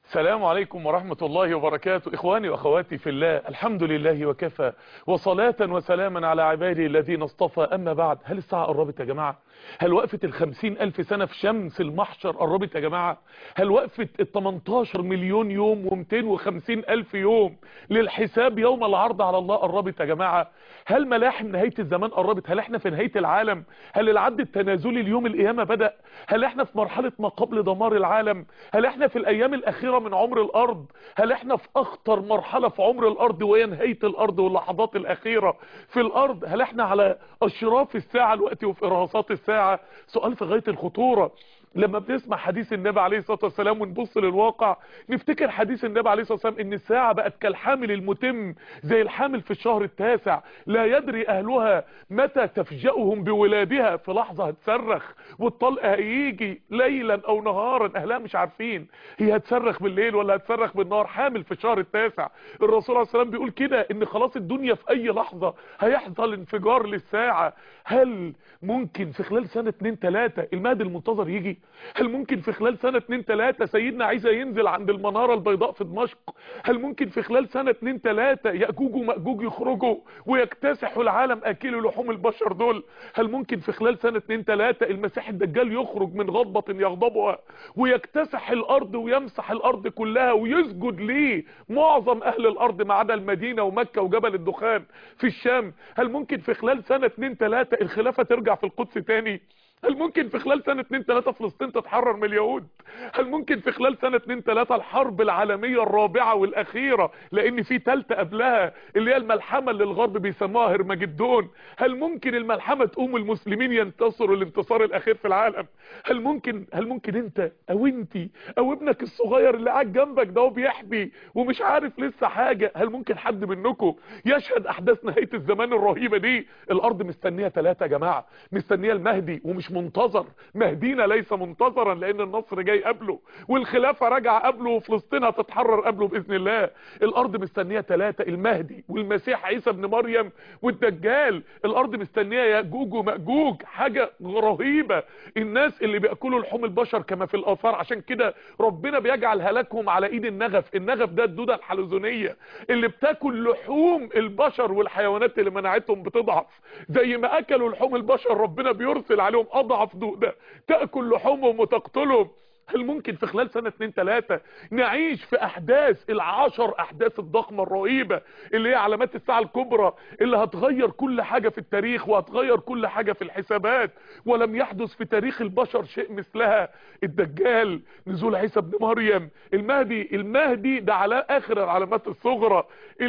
السلام عليكم ورحمة الله وبركاته إخواني وأخواتي في الله الحمد لله وكفى وصلاة وسلاما على عبادي الذين اصطفى أما بعد هل الساعة قربت يا جماعة هل وقفت الخمسين ألف سنة في شمس المحشر قربت يا جماعة هل وقفت التمنتاشر مليون يوم ومتين وخمسين ألف يوم للحساب يوم العرض على الله قربت يا جماعة هل ملاحم نهاية الزمان قربت هل احنا في نهاية العالم هل العد التنازلي اليوم القيامة بدأ هل احنا في مرحلة ما قبل دمار العالم هل احنا في الأيام الأخيرة من عمر الأرض هل احنا في أخطر مرحلة في عمر الأرض وهي نهاية الأرض واللحظات الأخيرة في الأرض هل احنا على أشراف الساعة الوقت وفي إرهاصات الساعة سؤال في غاية الخطورة لما بنسمع حديث النبي عليه الصلاة والسلام ونبص للواقع نفتكر حديث النبي عليه الصلاة والسلام ان الساعة بقت كالحامل المتم زي الحامل في الشهر التاسع لا يدري اهلها متى تفجأهم بولادها في لحظة هتصرخ والطلق هيجي ليلا او نهارا اهلها مش عارفين هي هتصرخ بالليل ولا هتصرخ بالنهار حامل في الشهر التاسع الرسول عليه السلام بيقول كده ان خلاص الدنيا في اي لحظة هيحصل انفجار للساعة هل ممكن في خلال سنة اتنين تلاتة المهد المنتظر يجي هل ممكن في خلال سنة اتنين تلاتة سيدنا عيسى ينزل عند المنارة البيضاء في دمشق هل ممكن في خلال سنة اتنين تلاتة يأجوج ومأجوج يخرجوا ويكتسحوا العالم اكلوا لحوم البشر دول هل ممكن في خلال سنة اتنين تلاتة المسيح الدجال يخرج من غضبة يغضبها ويكتسح الارض ويمسح الارض كلها ويسجد ليه معظم اهل الارض ما عدا المدينة ومكة وجبل الدخان في الشام هل ممكن في خلال سنة اتنين تلاتة الخلافة ترجع في القدس تاني هل ممكن في خلال سنة 2 3 فلسطين تتحرر من اليهود هل ممكن في خلال سنة 2 3 الحرب العالمية الرابعة والاخيرة لان في ثالثه قبلها اللي هي الملحمة اللي الغرب بيسموها هرمجدون هل ممكن الملحمة تقوم المسلمين ينتصروا الانتصار الاخير في العالم هل ممكن هل ممكن انت او انتي او ابنك الصغير اللي قاعد جنبك ده وبيحبي ومش عارف لسه حاجة هل ممكن حد منكم يشهد احداث نهاية الزمان الرهيبة دي الارض مستنية ثلاثة يا جماعة مستنية المهدي ومش منتظر مهدينا ليس منتظرا لان النصر جاي قبله والخلافة راجعة قبله وفلسطين هتتحرر قبله باذن الله الارض مستنية ثلاثة المهدي والمسيح عيسى ابن مريم والدجال الارض مستنية ياجوج وماجوج حاجة رهيبة الناس اللي بياكلوا لحوم البشر كما في الاثار عشان كده ربنا بيجعل هلاكهم على ايد النغف النغف ده الدودة الحلزونية اللي بتاكل لحوم البشر والحيوانات اللي مناعتهم بتضعف زي ما اكلوا لحوم البشر ربنا بيرسل عليهم اضعف دودة تاكل لحومهم وتقتلهم هل ممكن في خلال سنة 2 3 نعيش في احداث العشر احداث الضخمة الرهيبة اللي هي علامات الساعة الكبرى اللي هتغير كل حاجة في التاريخ وهتغير كل حاجة في الحسابات ولم يحدث في تاريخ البشر شيء مثلها الدجال نزول عيسى ابن مريم المهدي المهدي ده على اخر العلامات الصغرى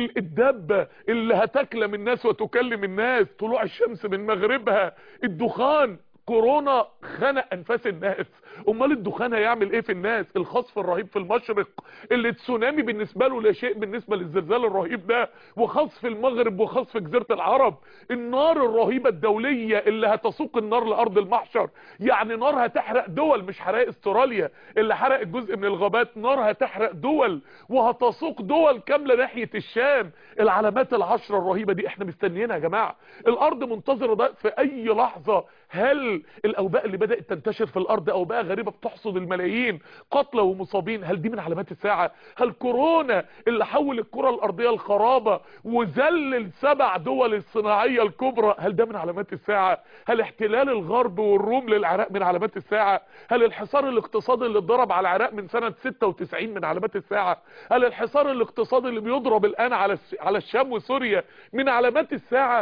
الدبة اللي هتكلم الناس وتكلم الناس طلوع الشمس من مغربها الدخان كورونا خنق انفاس الناس امال الدخان هيعمل ايه في الناس الخصف الرهيب في المشرق اللي تسونامي بالنسبه له لا شيء بالنسبه للزلزال الرهيب ده وخصف المغرب وخصف جزيره العرب النار الرهيبه الدوليه اللي هتسوق النار لارض المحشر يعني نار هتحرق دول مش حرائق استراليا اللي حرقت جزء من الغابات نار هتحرق دول وهتسوق دول كامله ناحيه الشام العلامات العشره الرهيبه دي احنا مستنيينها يا جماعه الارض منتظره ده في اي لحظه هل الاوباء اللي بدات تنتشر في الارض اوباء غريبه بتحصد الملايين قتلى ومصابين هل دي من علامات الساعه هل كورونا اللي حول الكره الارضيه الخرابه وذلل سبع دول الصناعيه الكبرى هل ده من علامات الساعه هل احتلال الغرب والروم للعراق من علامات الساعه هل الحصار الاقتصادي اللي اتضرب على العراق من سنه 96 من علامات الساعه هل الحصار الاقتصادي اللي بيضرب الان على على الشام وسوريا من علامات الساعه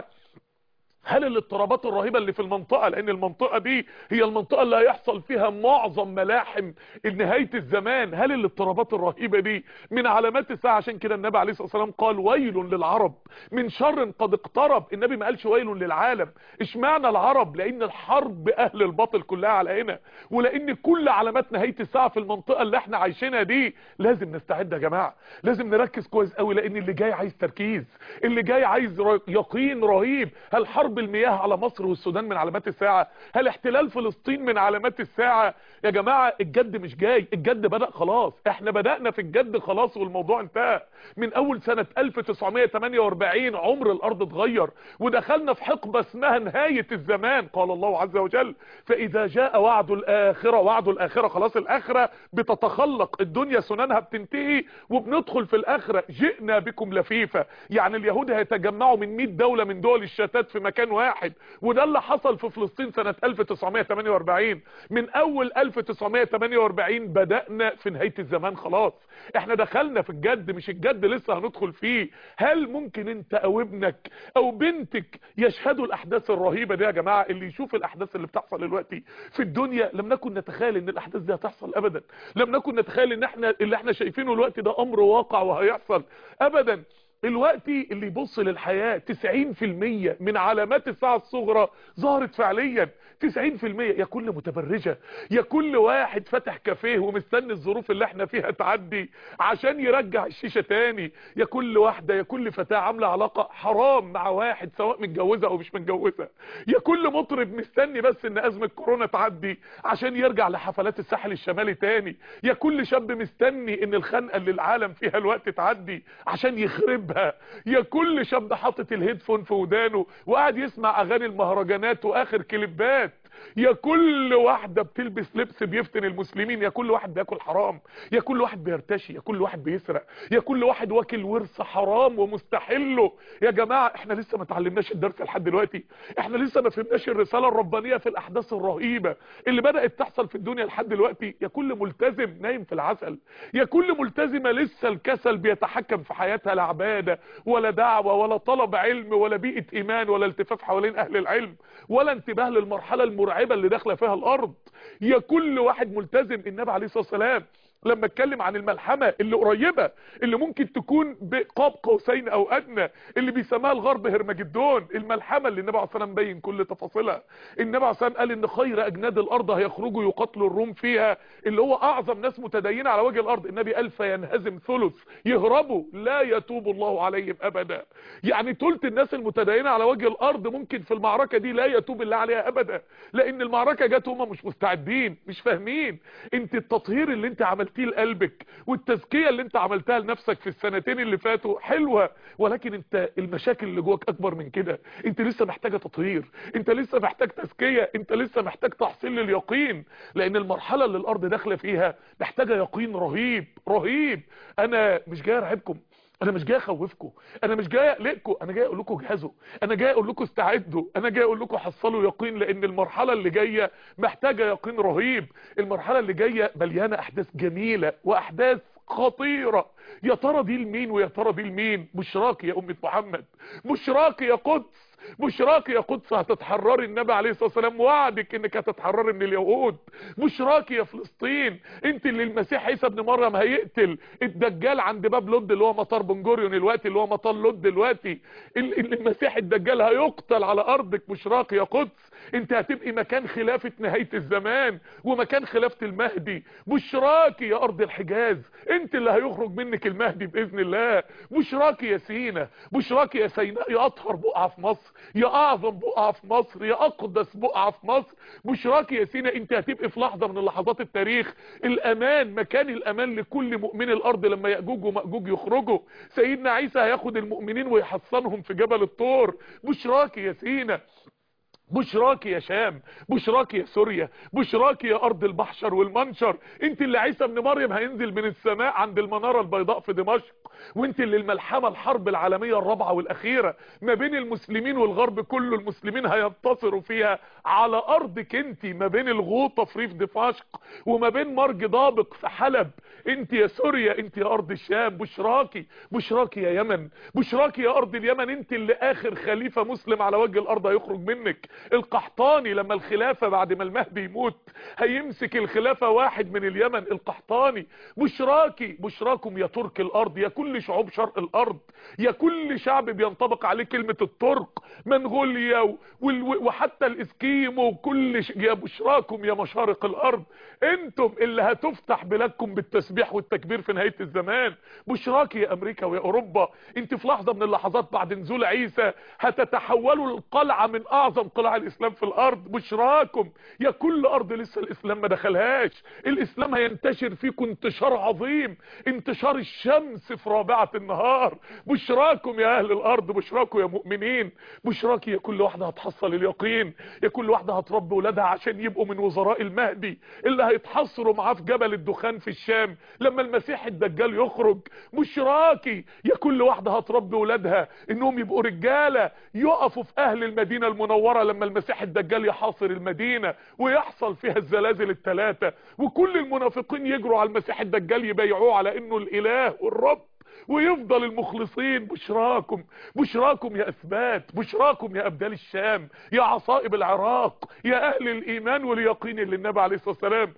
هل الاضطرابات الرهيبة اللي في المنطقة لان المنطقة دي هي المنطقة اللي هيحصل فيها معظم ملاحم نهاية الزمان هل الاضطرابات الرهيبة دي من علامات الساعة عشان كده النبي عليه الصلاة والسلام قال ويل للعرب من شر قد اقترب النبي ما قالش ويل للعالم اشمعنى العرب لان الحرب اهل الباطل كلها على هنا ولان كل علامات نهاية الساعة في المنطقة اللي احنا عايشينها دي لازم نستعد يا جماعة لازم نركز كويس قوي لان اللي جاي عايز تركيز اللي جاي عايز يقين رهيب هل حرب صب المياه على مصر والسودان من علامات الساعة هل احتلال فلسطين من علامات الساعة يا جماعة الجد مش جاي الجد بدأ خلاص احنا بدأنا في الجد خلاص والموضوع انتهى من اول سنة 1948 عمر الارض اتغير ودخلنا في حقبة اسمها نهاية الزمان قال الله عز وجل فاذا جاء وعد الاخرة وعد الاخرة خلاص الاخرة بتتخلق الدنيا سننها بتنتهي وبندخل في الاخرة جئنا بكم لفيفة يعني اليهود هيتجمعوا من 100 دولة من دول الشتات في مكان واحد وده اللي حصل في فلسطين سنة 1948 من اول 1948 بدأنا في نهاية الزمان خلاص احنا دخلنا في الجد مش الجد لسه هندخل فيه هل ممكن انت او ابنك او بنتك يشهدوا الاحداث الرهيبة دي يا جماعة اللي يشوف الاحداث اللي بتحصل دلوقتي في الدنيا لم نكن نتخيل ان الاحداث دي هتحصل ابدا لم نكن نتخيل ان احنا اللي احنا شايفينه دلوقتي ده امر واقع وهيحصل ابدا الوقت اللي يبص للحياة 90% من علامات الساعة الصغرى ظهرت فعليا 90% يا كل متبرجة يا كل واحد فتح كافيه ومستني الظروف اللي احنا فيها تعدي عشان يرجع الشيشة تاني يا كل واحدة يا كل فتاة عاملة علاقة حرام مع واحد سواء متجوزة او مش متجوزة يا كل مطرب مستني بس ان ازمة كورونا تعدي عشان يرجع لحفلات الساحل الشمالي تاني يا كل شاب مستني ان الخنقة اللي العالم فيها الوقت تعدي عشان يخربها يا كل شاب حاطط الهيدفون في ودانه وقاعد يسمع اغاني المهرجانات واخر كليبات يا كل واحدة بتلبس لبس بيفتن المسلمين يا كل واحد بياكل حرام يا كل واحد بيرتشي يا كل واحد بيسرق يا كل واحد واكل ورث حرام ومستحله يا جماعة احنا لسه ما اتعلمناش الدرس لحد دلوقتي احنا لسه ما فهمناش الرسالة الربانية في الاحداث الرهيبة اللي بدأت تحصل في الدنيا لحد دلوقتي يا كل ملتزم نايم في العسل يا كل ملتزمة لسه الكسل بيتحكم في حياتها لا عبادة ولا دعوة ولا طلب علم ولا بيئة ايمان ولا التفاف حوالين اهل العلم ولا انتباه للمرحلة المرعبة اللي داخله فيها الارض يا كل واحد ملتزم النبي عليه الصلاه والسلام لما اتكلم عن الملحمة اللي قريبة اللي ممكن تكون بقاب قوسين او ادنى اللي بيسموها الغرب هرمجدون الملحمة اللي النبي عليه الصلاه والسلام بين كل تفاصيلها النبي عليه الصلاه والسلام قال ان خير اجناد الارض هيخرجوا يقاتلوا الروم فيها اللي هو اعظم ناس متدينه على وجه الارض النبي قال فينهزم ثلث يهربوا لا يتوب الله عليهم ابدا يعني ثلث الناس المتدينه على وجه الارض ممكن في المعركه دي لا يتوب الله عليها ابدا لان المعركه جت هم مش مستعدين مش فاهمين انت التطهير اللي انت عملتيه لقلبك والتزكيه اللي انت عملتها لنفسك في السنتين اللي فاتوا حلوه ولكن انت المشاكل اللي جواك اكبر من كده انت لسه محتاجه تطهير انت لسه محتاج تزكيه انت لسه محتاج تحصيل لليقين لان المرحله اللي الارض داخله فيها محتاجه يقين رهيب رهيب انا مش جاي ارعبكم انا مش جاي اخوفكم انا مش جاي اقلقكم انا جاي اقول لكم اجهزوا انا جاي اقول لكم استعدوا انا جاي اقول لكم حصلوا يقين لان المرحله اللي جايه محتاجه يقين رهيب المرحله اللي جايه مليانه احداث جميله واحداث خطيره يا ترى دي لمين ويا ترى دي لمين بشراكي يا امه محمد بشراكي يا قدس بشراكي يا قدس هتتحرري النبي عليه الصلاه والسلام وعدك انك هتتحرري من اليهود بشراكي يا فلسطين انت اللي المسيح عيسى ابن مريم هيقتل الدجال عند باب لود اللي هو مطار بنجوريون دلوقتي اللي هو مطار لود دلوقتي المسيح الدجال هيقتل على ارضك بشراكي يا قدس انت هتبقي مكان خلافة نهاية الزمان ومكان خلافة المهدي بشراكي يا ارض الحجاز انت اللي هيخرج منك المهدي باذن الله بشراكي يا سينا بشراكي يا سيناء يا اطهر بقعة في مصر يا اعظم بقعة في مصر يا اقدس بقعة في مصر بشراكي يا سينا انت هتبقي في لحظة من لحظات التاريخ الامان مكان الامان لكل مؤمن الارض لما يأجوج ومأجوج يخرجوا سيدنا عيسى هياخد المؤمنين ويحصنهم في جبل الطور بشراكي يا سينا بشراكي يا شام بشراكي يا سوريا بشراكي يا ارض البحشر والمنشر انت اللي عيسى ابن مريم هينزل من السماء عند المنارة البيضاء في دمشق وانت اللي الملحمة الحرب العالمية الرابعة والاخيرة ما بين المسلمين والغرب كله المسلمين هينتصروا فيها على ارضك انت ما بين الغوطة في ريف دمشق وما بين مرج ضابق في حلب انت يا سوريا انت يا ارض الشام بشراكي بشراكي يا يمن بشراكي يا ارض اليمن انت اللي اخر خليفة مسلم على وجه الارض هيخرج منك القحطاني لما الخلافة بعد ما المهدي يموت هيمسك الخلافة واحد من اليمن القحطاني بشراكي بشراكم يا ترك الارض يا كل شعوب شرق الارض يا كل شعب بينطبق عليه كلمة الترك منغوليا وحتى الاسكيمو وكل ش... يا بشراكم يا مشارق الارض انتم اللي هتفتح بلادكم بالتسبيح والتكبير في نهاية الزمان بشراكي يا امريكا ويا اوروبا انت في لحظة من اللحظات بعد نزول عيسى هتتحولوا القلعة من اعظم قلاع الاسلام في الارض بشراكم يا كل ارض لسه الاسلام ما دخلهاش الاسلام هينتشر فيكم انتشار عظيم انتشار الشمس في رابعة النهار بشراكم يا اهل الارض بشراكم يا مؤمنين بشراك يا كل واحدة هتحصل اليقين يا كل واحدة هتربي ولادها عشان يبقوا من وزراء المهدي اللي هيتحصروا معاه في جبل الدخان في الشام لما المسيح الدجال يخرج بشراكي يا كل واحدة هتربي ولادها انهم يبقوا رجالة يقفوا في اهل المدينة المنورة لما المسيح الدجال يحاصر المدينة ويحصل فيها الزلازل الثلاثة وكل المنافقين يجروا على المسيح الدجال يبيعوه على انه الاله والرب ويفضل المخلصين بشراكم بشراكم يا اثبات بشراكم يا ابدال الشام يا عصائب العراق يا اهل الايمان واليقين اللي النبي عليه الصلاه والسلام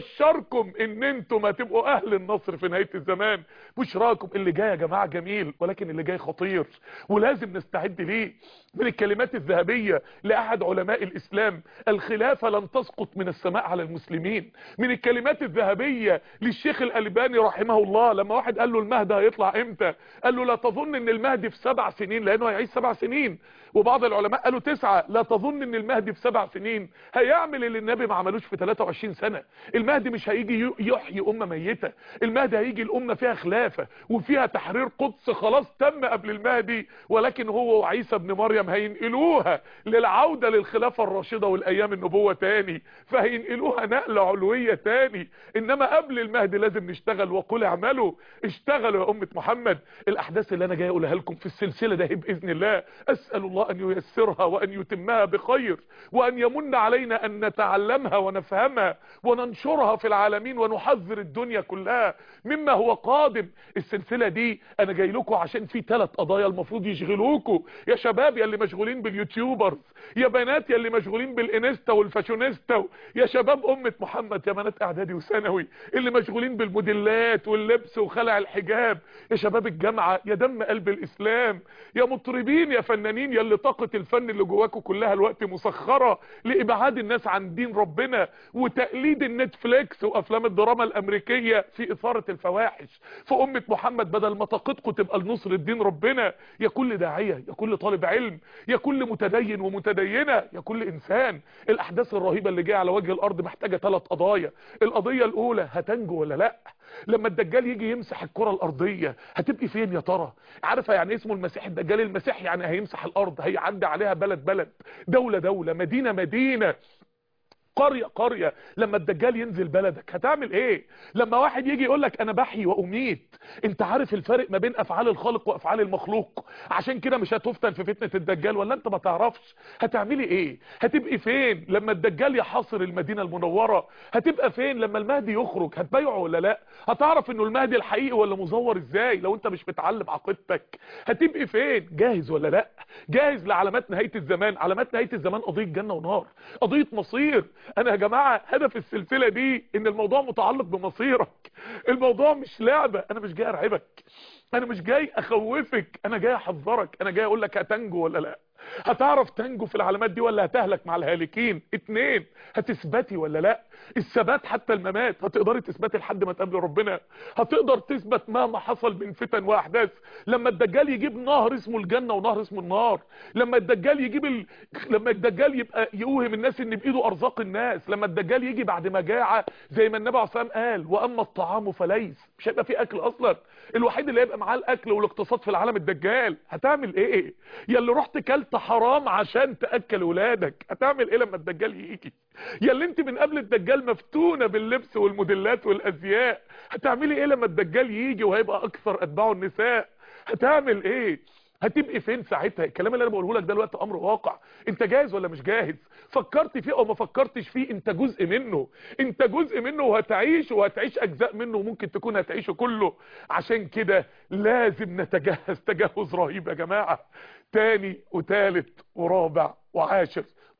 بشركم ان انتم هتبقوا اهل النصر في نهايه الزمان بشراكم اللي جاي يا جماعه جميل ولكن اللي جاي خطير ولازم نستعد ليه من الكلمات الذهبيه لاحد علماء الاسلام الخلافه لن تسقط من السماء على المسلمين من الكلمات الذهبيه للشيخ الالباني رحمه الله لما واحد قال له المهدي هيطلع امتى قال له لا تظن ان المهدي في سبع سنين لانه هيعيش سبع سنين وبعض العلماء قالوا تسعة لا تظن ان المهدي في سبع سنين هيعمل اللي النبي ما عملوش في 23 سنة المهدي مش هيجي يحيي امة ميتة المهدي هيجي الامة فيها خلافة وفيها تحرير قدس خلاص تم قبل المهدي ولكن هو وعيسى ابن مريم هينقلوها للعودة للخلافة الراشدة والايام النبوة تاني فهينقلوها نقلة علوية تاني انما قبل المهدي لازم نشتغل وقل اعملوا اشتغلوا يا امة محمد الاحداث اللي انا جاي اقولها لكم في السلسلة ده باذن الله اسأل الله ان ييسرها وان يتمها بخير وان يمن علينا ان نتعلمها ونفهمها وننشرها في العالمين ونحذر الدنيا كلها مما هو قادم السلسلة دي انا جاي لكم عشان في ثلاث قضايا المفروض يشغلوكم يا شباب يا اللي مشغولين باليوتيوبرز يا بنات يا اللي مشغولين بالانستا والفاشونيستا يا شباب امة محمد يا بنات اعدادي وثانوي اللي مشغولين بالموديلات واللبس وخلع الحجاب يا شباب الجامعة يا دم قلب الاسلام يا مطربين يا فنانين يا اللي طاقة الفن اللي جواكم كلها الوقت مسخرة لابعاد الناس عن دين ربنا وتقليد النتفليكس وافلام الدراما الامريكية في اثارة الفواحش في امة محمد بدل ما طاقتكم تبقى لنصر الدين ربنا يا كل داعية يا كل طالب علم يا كل متدين ومتدينة يا كل انسان الاحداث الرهيبة اللي جايه على وجه الارض محتاجة ثلاث قضايا القضية الاولى هتنجو ولا لا لما الدجال يجي يمسح الكرة الارضية هتبقي فين يا ترى عارفه يعني اسمه المسيح الدجال المسيح يعني هيمسح الارض هيعدي عليها بلد بلد دولة دولة مدينة مدينة قرية قرية لما الدجال ينزل بلدك هتعمل ايه لما واحد يجي يقول لك انا بحيي واميت انت عارف الفرق ما بين افعال الخالق وافعال المخلوق عشان كده مش هتفتن في فتنة الدجال ولا انت ما تعرفش هتعملي ايه هتبقي فين لما الدجال يحاصر المدينة المنورة هتبقى فين لما المهدي يخرج هتبايعه ولا لا هتعرف انه المهدي الحقيقي ولا مزور ازاي لو انت مش متعلم عقيدتك هتبقي فين جاهز ولا لا جاهز لعلامات نهاية الزمان علامات نهاية الزمان قضية جنة ونار قضية مصير انا يا جماعة هدف السلسلة دي ان الموضوع متعلق بمصيرك الموضوع مش لعبة انا مش جاي ارعبك انا مش جاي اخوفك انا جاي احذرك انا جاي اقول لك هتنجو ولا لا هتعرف تنجو في العلامات دي ولا هتهلك مع الهالكين اتنين هتثبتي ولا لا الثبات حتى الممات هتقدري تثبتي لحد ما تقابلي ربنا هتقدر تثبت مهما حصل من فتن واحداث لما الدجال يجيب نهر اسمه الجنة ونهر اسمه النار لما الدجال يجيب ال... لما الدجال يبقى يوهم الناس ان بايده ارزاق الناس لما الدجال يجي بعد مجاعة زي ما النبي عليه الصلاه والسلام قال واما الطعام فليس مش هيبقى فيه اكل اصلا الوحيد اللي هيبقى معاه الاكل والاقتصاد في العالم الدجال هتعمل ايه يا اللي رحت كلت حرام عشان تاكل ولادك هتعمل ايه لما الدجال يجي يا اللي انت من قبل الدجال مفتونه باللبس والموديلات والازياء هتعملي ايه لما الدجال يجي وهيبقى اكثر اتباعه النساء هتعمل ايه هتبقي فين ساعتها الكلام اللي انا بقوله لك ده دلوقتي امر واقع انت جاهز ولا مش جاهز فكرت فيه او ما فكرتش فيه انت جزء منه انت جزء منه وهتعيش وهتعيش اجزاء منه وممكن تكون هتعيشه كله عشان كده لازم نتجهز تجهز رهيب يا جماعة تاني وتالت ورابع وعاشر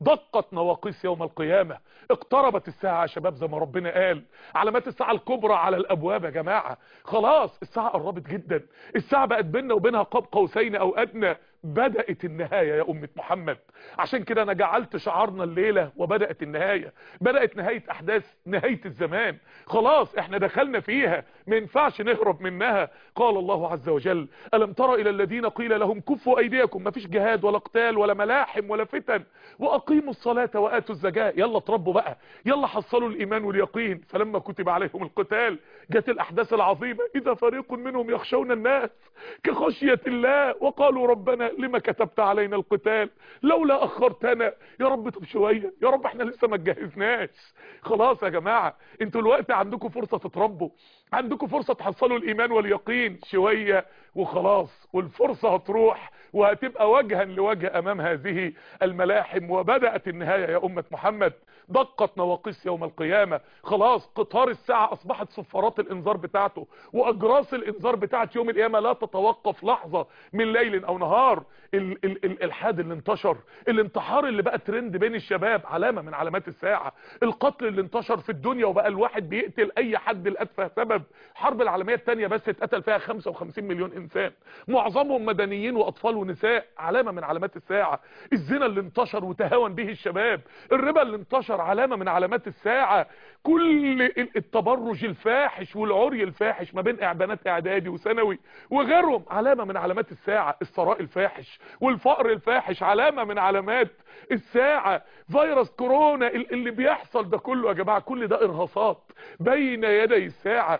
دقت نواقيس يوم القيامة اقتربت الساعة يا شباب زي ما ربنا قال علامات الساعة الكبرى على الابواب يا جماعة خلاص الساعة قربت جدا الساعة بقت بيننا وبينها قاب قوسين او ادنى بدأت النهاية يا أمة محمد عشان كده أنا جعلت شعارنا الليلة وبدأت النهاية بدأت نهاية أحداث نهاية الزمان خلاص احنا دخلنا فيها ما ينفعش نهرب منها قال الله عز وجل ألم ترى إلى الذين قيل لهم كفوا أيديكم ما فيش جهاد ولا قتال ولا ملاحم ولا فتن وأقيموا الصلاة وآتوا الزكاة يلا تربوا بقى يلا حصلوا الإيمان واليقين فلما كتب عليهم القتال جت الأحداث العظيمة إذا فريق منهم يخشون الناس كخشية الله وقالوا ربنا لما كتبت علينا القتال لولا اخرتنا يا رب طب شويه يا رب احنا لسه ما اتجهزناش خلاص يا جماعه انتوا الوقت عندكم فرصه تتربوا عندكم فرصه تحصلوا الايمان واليقين شويه وخلاص والفرصه هتروح وهتبقى وجها لوجه امام هذه الملاحم وبدات النهايه يا امه محمد دقت نواقيس يوم القيامه خلاص قطار الساعه اصبحت صفارات الانذار بتاعته واجراس الانذار بتاعت يوم القيامه لا تتوقف لحظه من ليل او نهار ال ال الالحاد اللي انتشر الانتحار اللي بقى ترند بين الشباب علامه من علامات الساعه القتل اللي انتشر في الدنيا وبقى الواحد بيقتل اي حد لاتفه سبب الحرب العالميه الثانيه بس اتقتل فيها 55 مليون انسان معظمهم مدنيين واطفال ونساء علامه من علامات الساعه الزنا اللي انتشر وتهاون به الشباب الربا اللي انتشر علامه من علامات الساعه كل التبرج الفاحش والعري الفاحش ما بين اعبانات اعدادي وثانوي وغيرهم علامه من علامات الساعه الثراء الفاحش والفقر الفاحش علامه من علامات الساعه فيروس كورونا اللي بيحصل ده كله يا جماعه كل ده ارهاصات بين يدي الساعه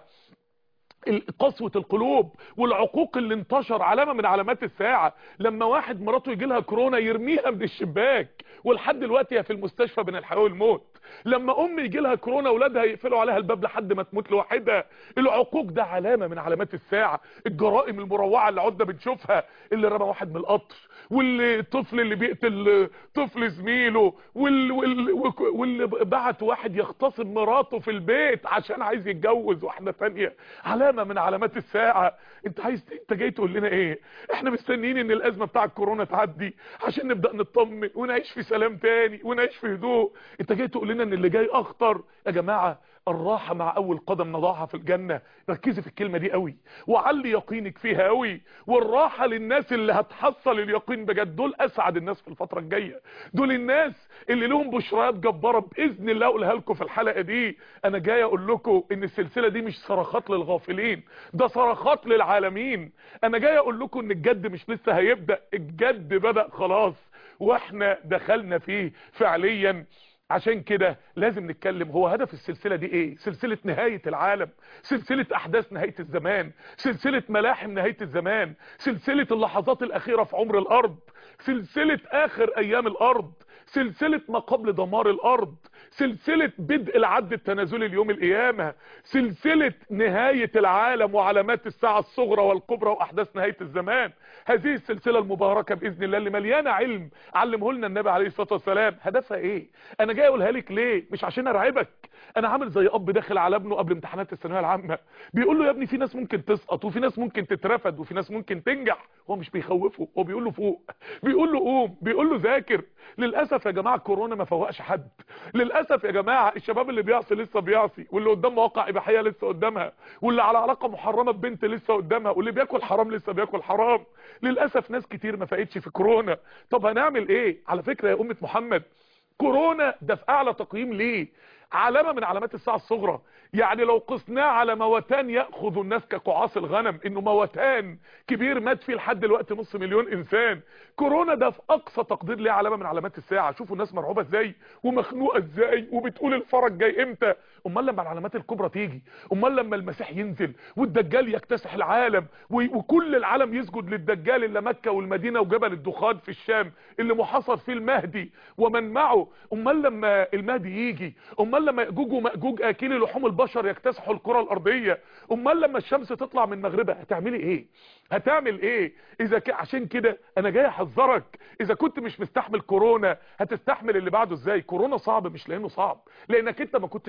قسوة القلوب والعقوق اللي انتشر علامة من علامات الساعة لما واحد مراته يجي لها كورونا يرميها من الشباك ولحد دلوقتي هي في المستشفى بين الحياة والموت لما ام يجي لها كورونا اولادها يقفلوا عليها الباب لحد ما تموت لوحدها العقوق ده علامة من علامات الساعة الجرائم المروعة اللي عدنا بنشوفها اللي رمى واحد من القطر واللي الطفل اللي بيقتل طفل زميله واللي, واللي, واللي بعت واحد يغتصب مراته في البيت عشان عايز يتجوز واحدة تانية علامة من علامات الساعة انت عايز انت جاي تقول لنا ايه احنا مستنيين ان الازمة بتاع الكورونا تعدي عشان نبدأ نطمن ونعيش في سلام تاني ونعيش في هدوء انت جاي تقول لنا ان اللي جاي اخطر يا جماعة الراحة مع اول قدم نضعها في الجنة ركزي في الكلمة دي قوي وعلي يقينك فيها قوي والراحة للناس اللي هتحصل اليقين بجد دول اسعد الناس في الفترة الجاية دول الناس اللي لهم بشريات جبارة باذن الله اقولها لكم في الحلقة دي انا جاي اقول لكم ان السلسلة دي مش صرخات للغافلين ده صرخات للعالمين انا جاي اقول لكم ان الجد مش لسه هيبدأ الجد بدأ خلاص واحنا دخلنا فيه فعليا عشان كده لازم نتكلم هو هدف السلسلة دي ايه سلسلة نهاية العالم سلسلة احداث نهاية الزمان سلسلة ملاحم نهاية الزمان سلسلة اللحظات الاخيرة في عمر الارض سلسلة اخر ايام الارض سلسلة ما قبل دمار الارض سلسلة بدء العد التنازلي اليوم القيامة سلسلة نهاية العالم وعلامات الساعة الصغرى والكبرى واحداث نهاية الزمان هذه السلسلة المباركة باذن الله اللي مليانة علم علمه لنا النبي عليه الصلاة والسلام هدفها ايه انا جاي اقولها لك ليه مش عشان ارعبك انا عامل زي اب داخل على ابنه قبل امتحانات الثانويه العامه بيقول له يا ابني في ناس ممكن تسقط وفي ناس ممكن تترفد وفي ناس ممكن تنجح هو مش بيخوفه هو بيقول له فوق بيقول له قوم بيقول له ذاكر للاسف يا جماعه كورونا ما فوقش حد للاسف يا جماعه الشباب اللي بيعصي لسه بيعصي واللي قدام مواقع اباحيه لسه قدامها واللي على علاقه محرمه ببنت لسه قدامها واللي بياكل حرام لسه بياكل حرام للاسف ناس كتير ما فاقتش في كورونا طب هنعمل ايه على فكره يا امه محمد كورونا ده في اعلى تقييم ليه علامة من علامات الساعة الصغرى يعني لو قسناه على موتان يأخذ الناس كقعاص الغنم انه موتان كبير مات فيه لحد دلوقتي نص مليون انسان كورونا ده في اقصى تقدير ليه علامة من علامات الساعة شوفوا الناس مرعوبة ازاي ومخنوقة ازاي وبتقول الفرج جاي امتى امال لما العلامات الكبرى تيجي امال لما المسيح ينزل والدجال يكتسح العالم وكل العالم يسجد للدجال اللي مكة والمدينة وجبل الدخان في الشام اللي محاصر فيه المهدي ومن معه امال لما المهدي يجي امال لما ياجوج وماجوج اكلي لحوم البشر يكتسحوا الكره الارضيه امال لما الشمس تطلع من مغربها هتعملي ايه هتعمل ايه اذا ك... عشان كده انا جاي احذرك اذا كنت مش مستحمل كورونا هتستحمل اللي بعده ازاي كورونا صعب مش لانه صعب لانك انت ما كنتش جاهز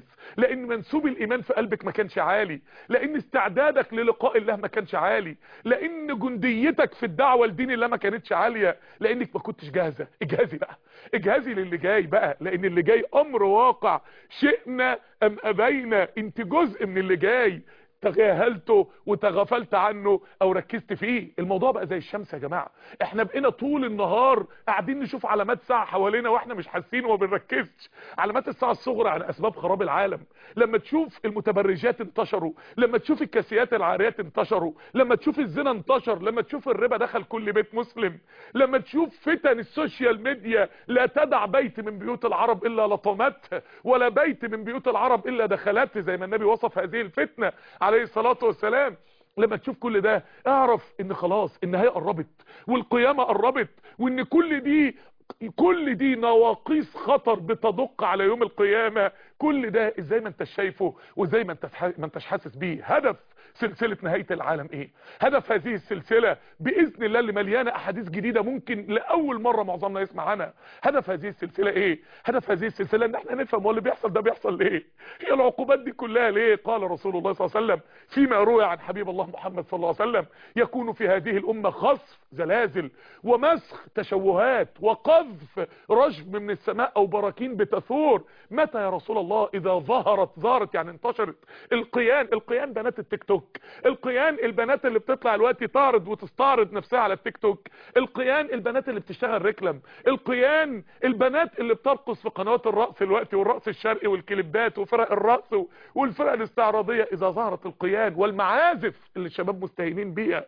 لان منسوب الايمان في قلبك ما كانش عالي لان استعدادك للقاء الله ما كانش عالي لان جنديتك في الدعوه لدين الله ما كانتش عاليه لانك ما كنتش جاهزه اجهزي بقى اجهزي للي جاي بقى لان اللي جاي امر واقع شئنا ام ابينا انت جزء من اللي جاي تجاهلته وتغفلت عنه او ركزت فيه الموضوع بقى زي الشمس يا جماعه احنا بقينا طول النهار قاعدين نشوف علامات ساعه حوالينا واحنا مش حاسين وما بنركزش علامات الساعه الصغرى على اسباب خراب العالم لما تشوف المتبرجات انتشروا لما تشوف الكاسيات العاريات انتشروا لما تشوف الزنا انتشر لما تشوف الربا دخل كل بيت مسلم لما تشوف فتن السوشيال ميديا لا تدع بيت من بيوت العرب الا لطمته ولا بيت من بيوت العرب الا دخلته زي ما النبي وصف هذه الفتنه عليه الصلاة والسلام لما تشوف كل ده اعرف ان خلاص النهاية قربت والقيامة قربت وان كل دي كل دي نواقيس خطر بتدق على يوم القيامة كل ده ازاي ما انتش شايفه وازاي ما انتش ما انتش حاسس بيه هدف سلسلة نهاية العالم ايه هدف هذه السلسلة باذن الله اللي مليانة احاديث جديدة ممكن لاول مرة معظمنا يسمع عنها هدف هذه السلسلة ايه هدف هذه السلسلة ان احنا نفهم هو اللي بيحصل ده بيحصل ليه هي العقوبات دي كلها ليه قال رسول الله صلى الله عليه وسلم فيما روي عن حبيب الله محمد صلى الله عليه وسلم يكون في هذه الامة خصف زلازل ومسخ تشوهات وقذف رجم من السماء او براكين بتثور متى يا رسول الله اذا ظهرت ظهرت يعني انتشرت القيان القيان بنات التيك توك القيان البنات اللي بتطلع الوقت تعرض وتستعرض نفسها على التيك توك القيان البنات اللي بتشتغل ريكلام القيان البنات اللي بترقص في قنوات الرقص الوقت والرقص الشرقي والكليبات وفرق الرقص والفرق الاستعراضيه اذا ظهرت القيان والمعازف اللي الشباب مستهينين بيها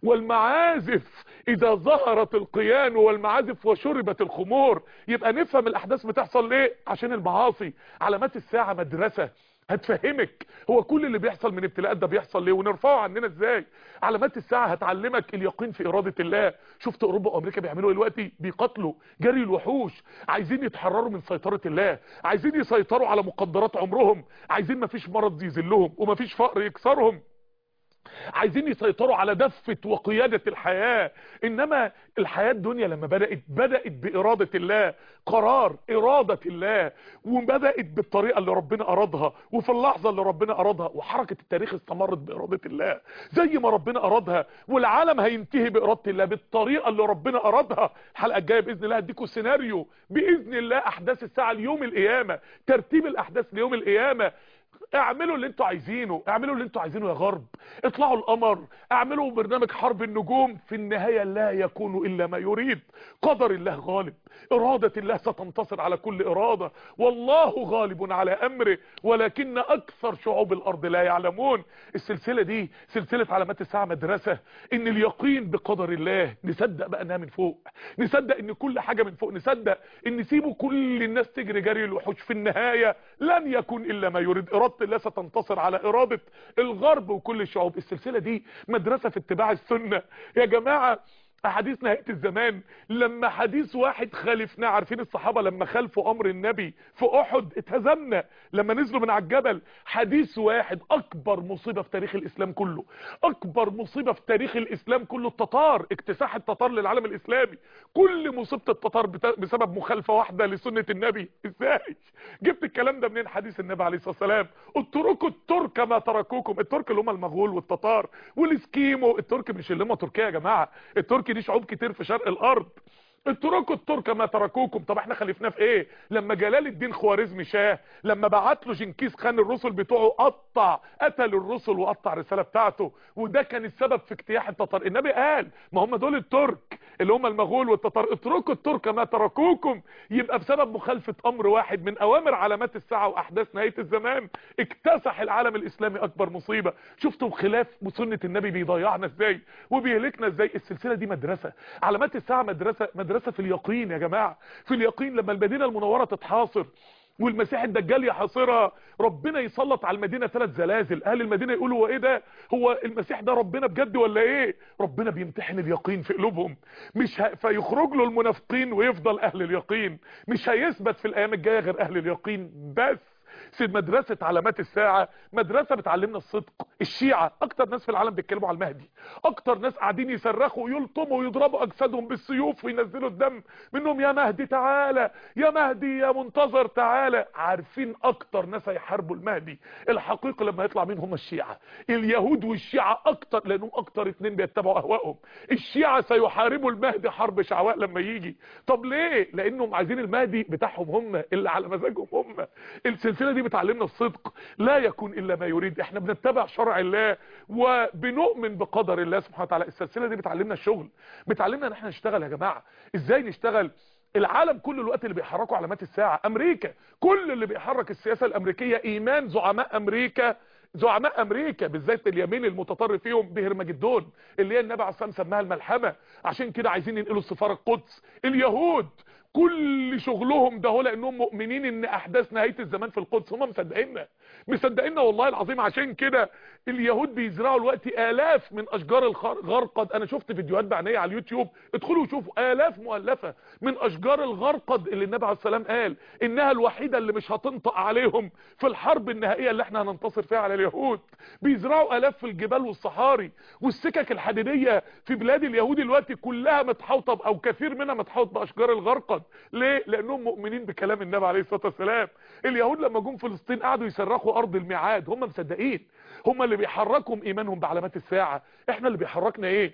والمعازف اذا ظهرت القيان والمعازف وشربت الخمور يبقى نفهم الاحداث بتحصل ليه عشان المعاصي علامات الساعه مدرسه هتفهمك هو كل اللي بيحصل من ابتلاءات ده بيحصل ليه ونرفعه عننا ازاي علامات الساعه هتعلمك اليقين في اراده الله شفت اوروبا وامريكا بيعملوا ايه دلوقتي بيقاتلوا جري الوحوش عايزين يتحرروا من سيطره الله عايزين يسيطروا على مقدرات عمرهم عايزين مفيش مرض يذلهم ومفيش فقر يكسرهم عايزين يسيطروا على دفة وقيادة الحياة انما الحياة الدنيا لما بدأت بدأت بإرادة الله قرار إرادة الله وبدأت بالطريقة اللي ربنا أرادها وفي اللحظة اللي ربنا أرادها وحركة التاريخ استمرت بإرادة الله زي ما ربنا أرادها والعالم هينتهي بإرادة الله بالطريقة اللي ربنا أرادها الحلقة الجاية بإذن الله هديكم سيناريو بإذن الله أحداث الساعة ليوم القيامة ترتيب الأحداث ليوم القيامة اعملوا اللي انتوا عايزينه اعملوا اللي انتوا عايزينه يا غرب اطلعوا القمر اعملوا برنامج حرب النجوم في النهاية لا يكون الا ما يريد قدر الله غالب ارادة الله ستنتصر على كل ارادة والله غالب على امره ولكن اكثر شعوب الارض لا يعلمون السلسلة دي سلسلة علامات الساعة مدرسة ان اليقين بقدر الله نصدق بقى انها من فوق نصدق ان كل حاجة من فوق نصدق ان سيبوا كل الناس تجري جري الوحوش في النهاية لن يكون الا ما يريد ارادة الله ستنتصر على ارادة الغرب وكل الشعوب السلسلة دي مدرسة في اتباع السنة يا جماعة احاديث نهايه الزمان لما حديث واحد خالفنا عارفين الصحابه لما خالفوا امر النبي في احد اتهزمنا لما نزلوا من على الجبل حديث واحد اكبر مصيبه في تاريخ الاسلام كله اكبر مصيبه في تاريخ الاسلام كله التتار اكتساح التتار للعالم الاسلامي كل مصيبه التتار بسبب مخالفه واحده لسنه النبي ازاي جبت الكلام ده منين حديث النبي عليه الصلاه والسلام اتركوا الترك ما تركوكم الترك اللي هم المغول والتتار والاسكيمو الترك مش اللي هم تركيا يا جماعه الترك دي شعوب كتير في شرق الارض اتركوا الترك ما تركوكم طب احنا خلفناه في ايه لما جلال الدين خوارزمي شاه لما بعت له جنكيز خان الرسل بتوعه قطع قتل الرسل وقطع الرساله بتاعته وده كان السبب في اجتياح التتار النبي قال ما هم دول الترك اللي هم المغول والتتار اتركوا الترك ما تركوكم يبقى بسبب مخالفه امر واحد من اوامر علامات الساعه واحداث نهايه الزمان اكتسح العالم الاسلامي اكبر مصيبه شفتوا خلاف سنه النبي بيضيعنا ازاي وبيهلكنا ازاي السلسله دي مدرسه علامات الساعه مدرسه مدرسه في اليقين يا جماعه في اليقين لما المدينه المنوره تتحاصر والمسيح الدجال يحاصرها ربنا يسلط على المدينه ثلاث زلازل اهل المدينه يقولوا هو ايه ده هو المسيح ده ربنا بجد ولا ايه ربنا بيمتحن اليقين في قلوبهم مش ه... فيخرج له المنافقين ويفضل اهل اليقين مش هيثبت في الايام الجايه غير اهل اليقين بس سيد مدرسة علامات الساعة مدرسة بتعلمنا الصدق الشيعة اكتر ناس في العالم بيتكلموا على المهدي اكتر ناس قاعدين يصرخوا ويلطموا ويضربوا اجسادهم بالسيوف وينزلوا الدم منهم يا مهدي تعالى يا مهدي يا منتظر تعالى عارفين اكتر ناس هيحاربوا المهدي الحقيقة لما يطلع مين هم الشيعة اليهود والشيعة اكتر لانهم اكتر اتنين بيتبعوا اهوائهم الشيعة سيحاربوا المهدي حرب شعواء لما يجي طب ليه لانهم عايزين المهدي بتاعهم هم اللي على مزاجهم هم السلسلة دي بتعلمنا الصدق لا يكون الا ما يريد احنا بنتبع شرع الله وبنؤمن بقدر الله سبحانه وتعالى السلسلة دي بتعلمنا الشغل بتعلمنا ان احنا نشتغل يا جماعة ازاي نشتغل العالم كل الوقت اللي بيحركوا علامات الساعة امريكا كل اللي بيحرك السياسة الامريكية ايمان زعماء امريكا زعماء امريكا بالذات اليمين المتطرف فيهم بهرمجدون اللي هي النبي عليه الصلاه والسلام سماها الملحمه عشان كده عايزين ينقلوا السفاره القدس اليهود كل شغلهم ده هو لانهم مؤمنين ان احداث نهايه الزمان في القدس هم مصدقيننا مصدقيننا والله العظيم عشان كده اليهود بيزرعوا الوقت الاف من اشجار الغرقد انا شفت فيديوهات بعنايه على اليوتيوب ادخلوا شوفوا الاف مؤلفه من اشجار الغرقد اللي النبي عليه السلام قال انها الوحيده اللي مش هتنطق عليهم في الحرب النهائيه اللي احنا هننتصر فيها على اليهود بيزرعوا الاف في الجبال والصحاري والسكك الحديديه في بلاد اليهود الوقت كلها متحوطه او كثير منها متحوط باشجار الغرقد ليه لانهم مؤمنين بكلام النبي عليه الصلاه والسلام اليهود لما جم فلسطين قعدوا يصرخوا ارض الميعاد هم مصدقين هم اللي بيحركهم ايمانهم بعلامات الساعه احنا اللي بيحركنا ايه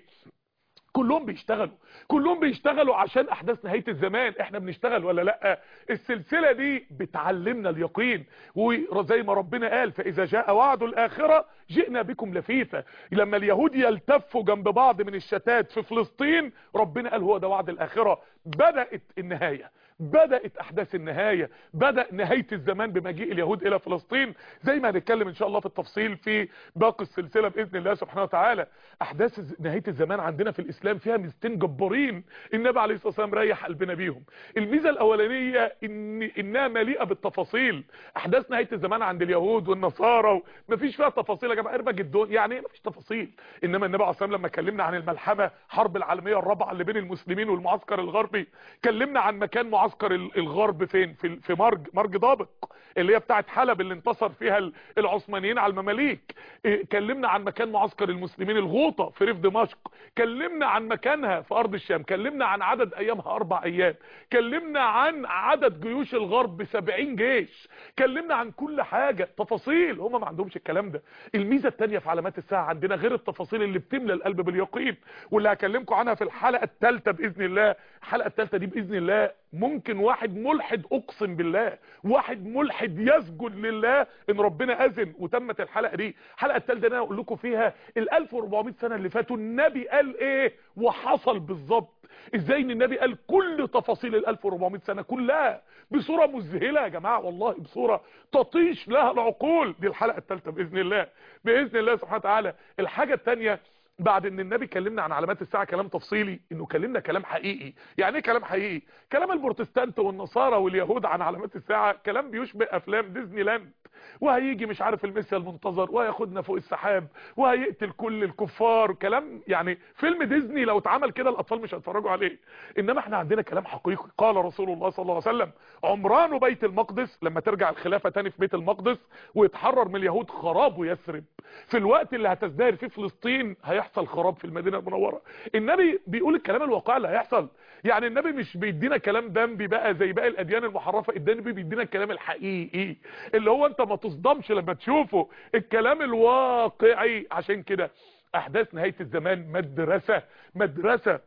كلهم بيشتغلوا كلهم بيشتغلوا عشان احداث نهاية الزمان احنا بنشتغل ولا لا السلسلة دي بتعلمنا اليقين وزي ما ربنا قال فاذا جاء وعد الاخرة جئنا بكم لفيفة لما اليهود يلتفوا جنب بعض من الشتات في فلسطين ربنا قال هو ده وعد الاخرة بدأت النهاية بدأت احداث النهاية بدأ نهاية الزمان بمجيء اليهود الى فلسطين زي ما هنتكلم ان شاء الله في التفصيل في باقي السلسلة باذن الله سبحانه وتعالى احداث نهاية الزمان عندنا في الاسلام فيها ميزتين جبارين النبي عليه الصلاة والسلام ريح قلبنا بيهم الميزة الاولانية ان انها مليئة بالتفاصيل احداث نهاية الزمان عند اليهود والنصارى مفيش فيها تفاصيل يا جماعه اربج الدون يعني ايه مفيش تفاصيل انما النبي عليه الصلاة والسلام لما كلمنا عن الملحمة حرب العالمية الرابعة اللي بين المسلمين والمعسكر الغربي كلمنا عن مكان معسكر الغرب فين في في مرج مرج ضابق اللي هي بتاعه حلب اللي انتصر فيها العثمانيين على المماليك كلمنا عن مكان معسكر المسلمين الغوطه في ريف دمشق كلمنا عن مكانها في ارض الشام كلمنا عن عدد ايامها اربع ايام كلمنا عن عدد جيوش الغرب 70 جيش كلمنا عن كل حاجه تفاصيل هم ما عندهمش الكلام ده الميزه الثانيه في علامات الساعه عندنا غير التفاصيل اللي بتملى القلب باليقين واللي هكلمكم عنها في الحلقه الثالثه باذن الله الحلقه الثالثه دي باذن الله ممكن واحد ملحد اقسم بالله واحد ملحد يسجد لله ان ربنا اذن وتمت الحلقه دي الحلقه الثالثه انا اقول لكم فيها ال 1400 سنه اللي فاتوا النبي قال ايه وحصل بالظبط ازاي ان النبي قال كل تفاصيل ال 1400 سنه كلها بصوره مذهله يا جماعه والله بصوره تطيش لها العقول دي الحلقه الثالثه باذن الله باذن الله سبحانه وتعالى الحاجه الثانيه بعد ان النبي كلمنا عن علامات الساعه كلام تفصيلي انه كلمنا كلام حقيقي يعني ايه كلام حقيقي كلام البروتستانت والنصارى واليهود عن علامات الساعه كلام بيشبه افلام ديزني لاند وهيجي مش عارف المسيا المنتظر وهياخدنا فوق السحاب وهيقتل كل الكفار كلام يعني فيلم ديزني لو اتعمل كده الاطفال مش هيتفرجوا عليه انما احنا عندنا كلام حقيقي قال رسول الله صلى الله عليه وسلم عمران بيت المقدس لما ترجع الخلافه تاني في بيت المقدس ويتحرر من اليهود خراب يثرب في الوقت اللي هتزدهر فيه فلسطين هيحصل خراب في المدينه المنوره النبي بيقول الكلام الواقعي اللي هيحصل يعني النبي مش بيدينا كلام دمبي بقى زي باقي الاديان المحرفه النبي بيدينا الكلام الحقيقي اللي هو انت ما تصدمش لما تشوفه الكلام الواقعي عشان كده احداث نهايه الزمان مدرسه مدرسه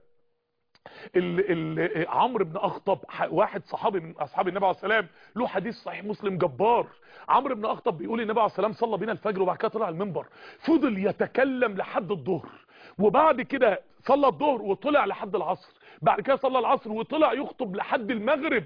ال ال عمرو بن اخطب واحد صحابي من اصحاب النبي عليه السلام له حديث صحيح مسلم جبار عمرو بن اخطب بيقول النبي عليه السلام صلى بينا الفجر وبعد كده طلع المنبر فضل يتكلم لحد الظهر وبعد كده صلى الظهر وطلع لحد العصر بعد كده صلى العصر وطلع يخطب لحد المغرب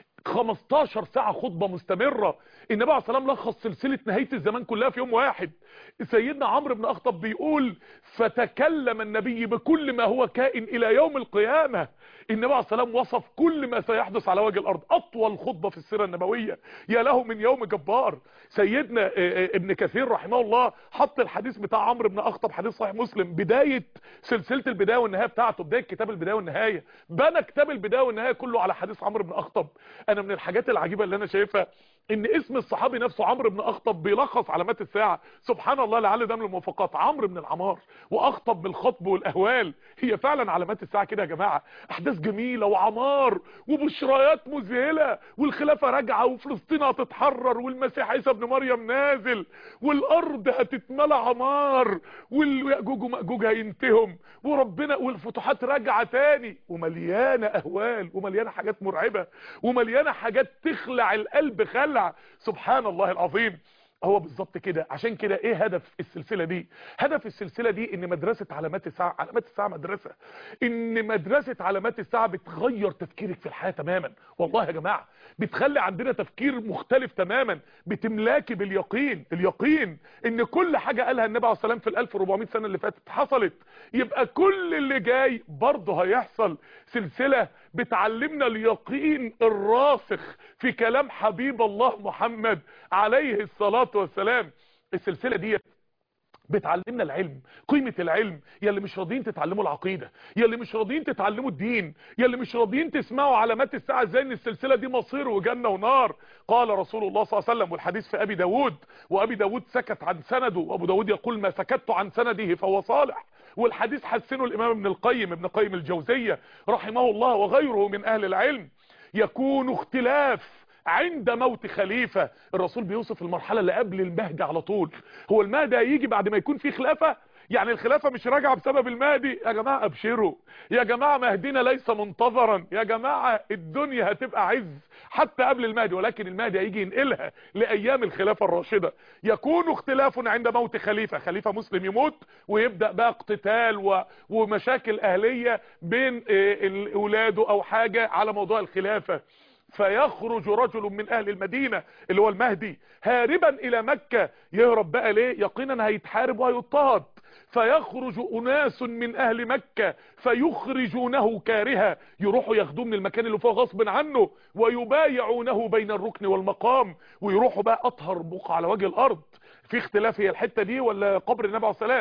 15 ساعة خطبة مستمرة النبي عليه السلام لخص سلسلة نهاية الزمان كلها في يوم واحد سيدنا عمرو بن اخطب بيقول فتكلم النبي بكل ما هو كائن الى يوم القيامة النبي عليه السلام وصف كل ما سيحدث على وجه الارض اطول خطبة في السيرة النبوية يا له من يوم جبار سيدنا ابن كثير رحمه الله حط الحديث بتاع عمرو بن اخطب حديث صحيح مسلم بداية سلسلة البداية والنهاية بتاعته بداية كتاب البداية والنهاية بنى كتاب البداية والنهاية كله على حديث عمرو بن اخطب انا من الحاجات العجيبة اللي انا شايفها ان اسم الصحابي نفسه عمرو بن اخطب بيلخص علامات الساعة سبحان الله لعل ده من الموافقات عمرو بن العمار واخطب بالخطب والاهوال هي فعلا علامات الساعة كده يا جماعة احداث جميلة وعمار وبشريات مذهلة والخلافة راجعة وفلسطين هتتحرر والمسيح عيسى ابن مريم نازل والارض هتتملى عمار واليأجوج ومأجوج هينتهم وربنا والفتوحات راجعة تاني ومليانة اهوال ومليانة حاجات مرعبة ومليانة حاجات تخلع القلب خلع سبحان الله العظيم هو بالظبط كده عشان كده ايه هدف السلسله دي هدف السلسله دي ان مدرسه علامات الساعه علامات الساعه مدرسه ان مدرسه علامات الساعه بتغير تفكيرك في الحياه تماما والله يا جماعه بتخلي عندنا تفكير مختلف تماما بتملاكي باليقين اليقين ان كل حاجه قالها النبي عليه الصلاه والسلام في ال 1400 سنه اللي فاتت حصلت يبقى كل اللي جاي برضه هيحصل سلسله بتعلمنا اليقين الراسخ في كلام حبيب الله محمد عليه الصلاة والسلام السلسلة دي بتعلمنا العلم قيمة العلم يلي مش راضيين تتعلموا العقيدة يلي مش راضيين تتعلموا الدين يلي مش راضيين تسمعوا علامات الساعة ازاي ان السلسلة دي مصير وجنة ونار قال رسول الله صلى الله عليه وسلم والحديث في ابي داود وابي داود سكت عن سنده وابو داود يقول ما سكت عن سنده فهو صالح والحديث حسنه الامام ابن القيم ابن قيم الجوزية رحمه الله وغيره من اهل العلم يكون اختلاف عند موت خليفة الرسول بيوصف المرحلة اللي قبل المهدي على طول هو المهدي هيجي بعد ما يكون في خلافة يعني الخلافة مش راجعة بسبب المهدي يا جماعة ابشروا يا جماعة مهدينا ليس منتظرا يا جماعة الدنيا هتبقى عز حتى قبل المهدي ولكن المهدي هيجي ينقلها لأيام الخلافة الراشدة يكون اختلاف عند موت خليفة خليفة مسلم يموت ويبدأ بقى اقتتال و... ومشاكل أهلية بين اولاده او حاجة على موضوع الخلافة فيخرج رجل من اهل المدينة اللي هو المهدي هاربا الى مكة يهرب بقى ليه يقينا هيتحارب وهيضطهد فيخرج اناس من اهل مكة فيخرجونه كارها يروحوا ياخدوه من المكان اللي فوق غصب عنه ويبايعونه بين الركن والمقام ويروحوا بقى اطهر بقعة على وجه الارض في اختلاف هي الحتة دي ولا قبر النبي عليه الصلاه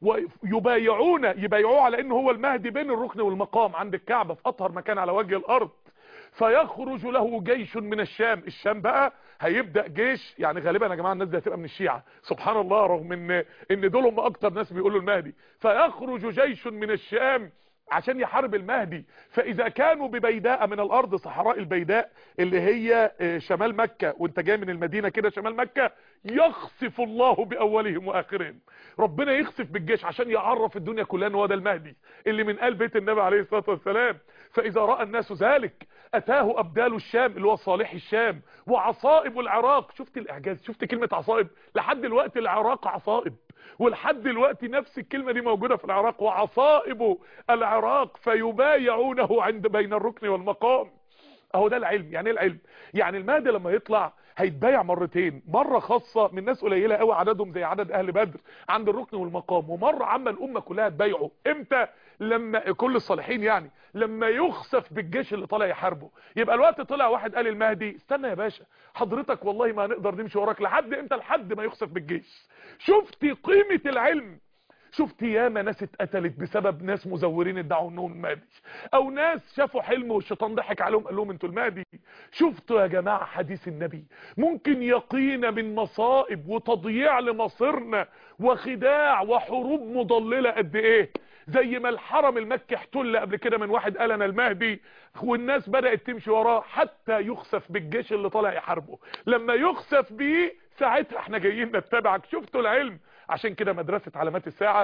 ويبايعون يبايعوه على انه هو المهدي بين الركن والمقام عند الكعبة في اطهر مكان على وجه الارض فيخرج له جيش من الشام الشام بقى هيبدأ جيش يعني غالبا يا جماعة الناس دي هتبقى من الشيعة سبحان الله رغم ان ان دول هم اكتر ناس بيقولوا المهدي فيخرج جيش من الشام عشان يحارب المهدي فاذا كانوا ببيداء من الارض صحراء البيداء اللي هي شمال مكة وانت جاي من المدينة كده شمال مكة يخسف الله باولهم واخرهم ربنا يخسف بالجيش عشان يعرف الدنيا كلها ان هو ده المهدي اللي من قلب بيت النبي عليه الصلاة والسلام فاذا رأى الناس ذلك اتاه ابدال الشام اللي هو صالح الشام وعصائب العراق شفت الاعجاز شفت كلمة عصائب لحد دلوقتي العراق عصائب ولحد دلوقتي نفس الكلمة دي موجودة في العراق وعصائب العراق فيبايعونه عند بين الركن والمقام اهو ده العلم يعني ايه العلم يعني المهدي لما يطلع هيتبايع مرتين مرة خاصة من ناس قليلة قوي عددهم زي عدد اهل بدر عند الركن والمقام ومرة عامة الامة كلها تبايعه امتى لما كل الصالحين يعني لما يخسف بالجيش اللي طالع يحاربه يبقى الوقت طلع واحد قال المهدي استنى يا باشا حضرتك والله ما هنقدر نمشي وراك لحد امتى لحد ما يخسف بالجيش شفتي قيمة العلم شفت ياما ناس اتقتلت بسبب ناس مزورين ادعوا انهم المهدي او ناس شافوا حلم والشيطان ضحك عليهم قال لهم انتوا المهدي شفتوا يا جماعه حديث النبي ممكن يقينا من مصائب وتضييع لمصيرنا وخداع وحروب مضلله قد ايه زي ما الحرم المكي احتل قبل كده من واحد قال انا المهدي والناس بدات تمشي وراه حتى يخسف بالجيش اللي طالع يحاربه لما يخسف بيه ساعتها احنا جايين نتبعك شفتوا العلم عشان كده مدرسة علامات الساعة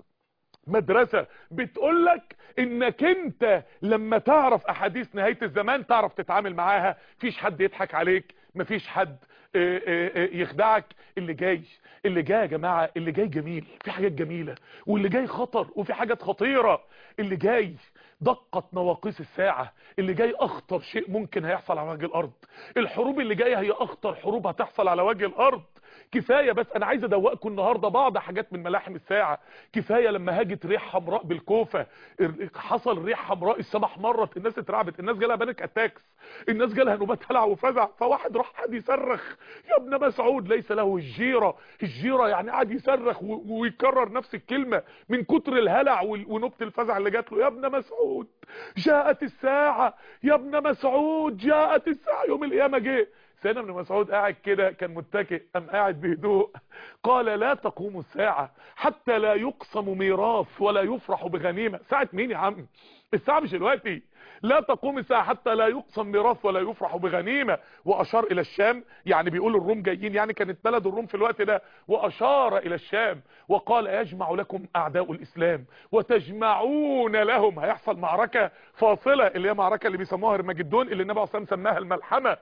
مدرسة بتقولك انك انت لما تعرف احاديث نهاية الزمان تعرف تتعامل معاها فيش حد يضحك عليك مفيش حد يخدعك اللي جاي اللي جاي يا جماعة اللي جاي جميل في حاجات جميلة واللي جاي خطر وفي حاجات خطيرة اللي جاي دقت مواقيس الساعة اللي جاي اخطر شيء ممكن هيحصل على وجه الارض الحروب اللي جاية هي اخطر حروب هتحصل على وجه الارض كفاية بس انا عايز ادوقكم النهاردة بعض حاجات من ملاحم الساعة كفاية لما هاجت ريح حمراء بالكوفة حصل ريح حمراء السمح مرت الناس اترعبت الناس جالها بانك اتاكس الناس جالها نوبات هلع وفزع فواحد راح قعد يصرخ يا ابن مسعود ليس له الجيرة الجيرة يعني قعد يصرخ ويكرر نفس الكلمة من كتر الهلع ونوبة الفزع اللي جات له يا ابن مسعود جاءت الساعة يا ابن مسعود جاءت الساعة يوم القيامة جه سيدنا ابن مسعود قاعد كده كان متكئ قام قاعد بهدوء قال لا تقوم الساعة حتى لا يقسم ميراث ولا يفرح بغنيمة ساعة مين يا عم الساعة مش دلوقتي لا تقوم الساعة حتى لا يقسم ميراث ولا يفرح بغنيمة وأشار إلى الشام يعني بيقول الروم جايين يعني كانت بلد الروم في الوقت ده وأشار إلى الشام وقال يجمع لكم أعداء الإسلام وتجمعون لهم هيحصل معركة فاصلة اللي هي معركة اللي بيسموها هرمجدون اللي النبي عليه الصلاة سماها الملحمة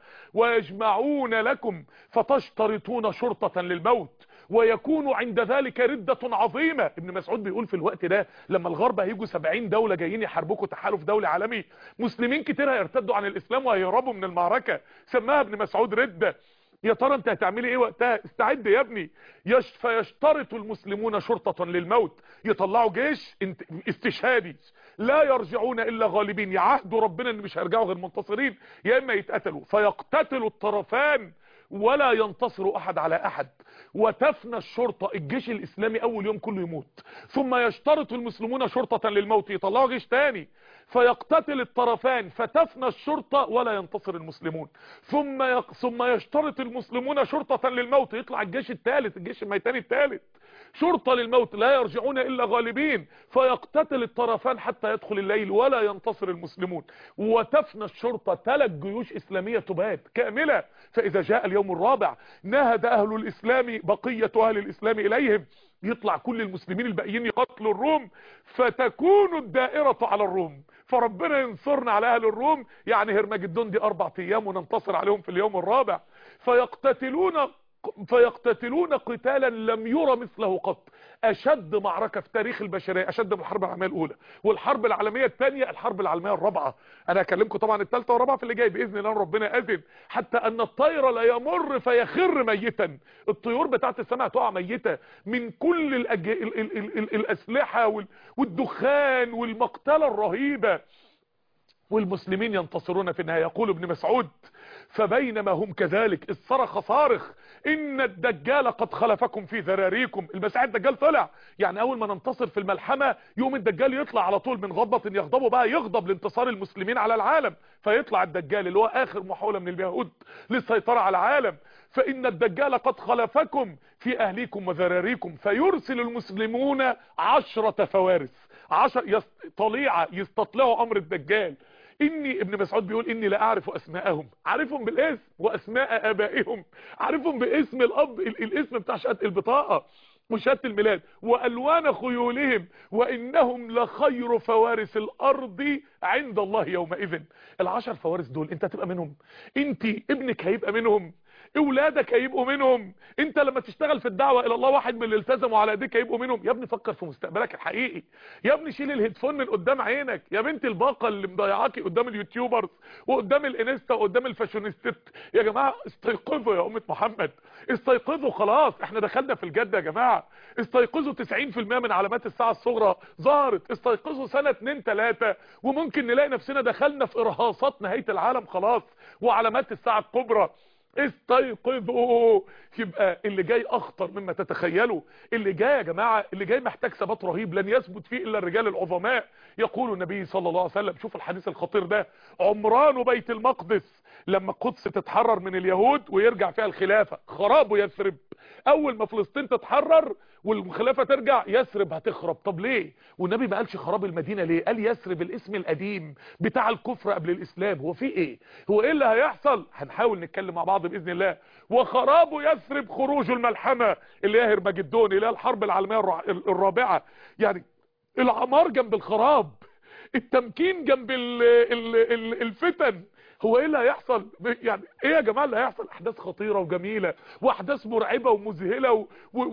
ويجمعون لكم فتشترطون شرطة للموت ويكون عند ذلك ردة عظيمة ابن مسعود بيقول في الوقت ده لما الغرب هيجوا 70 دولة جايين يحاربوكوا تحالف دولي عالمي مسلمين كتير هيرتدوا عن الاسلام وهيهربوا من المعركة سماها ابن مسعود ردة يا ترى انت هتعملي ايه وقتها استعد يا ابني يش فيشترط المسلمون شرطة للموت يطلعوا جيش استشهادي لا يرجعون الا غالبين يعهدوا ربنا ان مش هيرجعوا غير منتصرين يا اما يتقتلوا فيقتتلوا الطرفان ولا ينتصر احد على احد وتفنى الشرطة الجيش الاسلامي اول يوم كله يموت ثم يشترط المسلمون شرطة للموت يطلعوا جيش تاني فيقتتل الطرفان فتفنى الشرطة ولا ينتصر المسلمون ثم يق... ثم يشترط المسلمون شرطة للموت يطلع الجيش الثالث الجيش الميتاني الثالث شرطة للموت لا يرجعون الا غالبين فيقتتل الطرفان حتى يدخل الليل ولا ينتصر المسلمون وتفنى الشرطة ثلاث جيوش اسلامية تبات كاملة فاذا جاء اليوم الرابع نهد اهل الاسلام بقية اهل الاسلام اليهم يطلع كل المسلمين الباقيين يقتلوا الروم فتكون الدائرة على الروم فربنا ينصرنا على اهل الروم يعني هرمجدون دي اربع ايام وننتصر عليهم في اليوم الرابع فيقتتلون فيقتتلون قتالا لم يرى مثله قط اشد معركة في تاريخ البشرية اشد من الحرب العالمية الاولى والحرب العالمية الثانية الحرب العالمية الرابعة انا اكلمكم طبعا الثالثة والرابعة في اللي جاي باذن الله ربنا اذن حتى ان الطير لا يمر فيخر ميتا الطيور بتاعت السماء تقع ميتة من كل الأج... ال... ال... ال... ال... الاسلحة وال... والدخان والمقتلة الرهيبة والمسلمين ينتصرون في النهاية يقول ابن مسعود فبينما هم كذلك الصرخ صارخ ان الدجال قد خلفكم في ذراريكم المسيح الدجال طلع يعني اول ما ننتصر في الملحمة يوم الدجال يطلع على طول من غضبة يغضبوا بقى يغضب لانتصار المسلمين على العالم فيطلع الدجال اللي هو اخر محاولة من اليهود للسيطرة على العالم فان الدجال قد خلفكم في اهليكم وذراريكم فيرسل المسلمون عشرة فوارس عشر يست... طليعة يستطلعوا امر الدجال اني ابن مسعود بيقول اني لا اعرف اسماءهم عارفهم بالاسم واسماء ابائهم عارفهم باسم الاب ال... الاسم بتاع شهاده البطاقه وشهاده الميلاد والوان خيولهم وانهم لخير فوارس الارض عند الله يومئذ العشر فوارس دول انت هتبقى منهم انت ابنك هيبقى منهم اولادك هيبقوا منهم انت لما تشتغل في الدعوة الى الله واحد من اللي التزموا على ايديك هيبقوا منهم يا ابني فكر في مستقبلك الحقيقي يا ابني شيل الهيدفون من قدام عينك يا بنت الباقة اللي مضيعاكي قدام اليوتيوبرز وقدام الانستا وقدام الفاشونيستات يا جماعة استيقظوا يا امة محمد استيقظوا خلاص احنا دخلنا في الجد يا جماعة استيقظوا 90% من علامات الساعة الصغرى ظهرت استيقظوا سنة 2 3 وممكن نلاقي نفسنا دخلنا في ارهاصات نهاية العالم خلاص وعلامات الساعة الكبرى استيقظوا يبقى اللي جاي اخطر مما تتخيلوا اللي جاي يا جماعة اللي جاي محتاج ثبات رهيب لن يثبت فيه الا الرجال العظماء يقول النبي صلى الله عليه وسلم شوف الحديث الخطير ده عمران بيت المقدس لما القدس تتحرر من اليهود ويرجع فيها الخلافة خراب يثرب اول ما فلسطين تتحرر والخلافة ترجع يثرب هتخرب طب ليه والنبي ما قالش خراب المدينة ليه قال يثرب الاسم القديم بتاع الكفر قبل الاسلام هو في ايه هو ايه اللي هيحصل هنحاول نتكلم مع بعض باذن الله وخراب يثرب خروج الملحمة اللي هي هرمجدون اللي هي الحرب العالمية الرابعة يعني العمار جنب الخراب التمكين جنب ال ال ال الفتن هو ايه اللي هيحصل يعني ايه يا جماعه اللي هيحصل احداث خطيره وجميله واحداث مرعبه ومذهله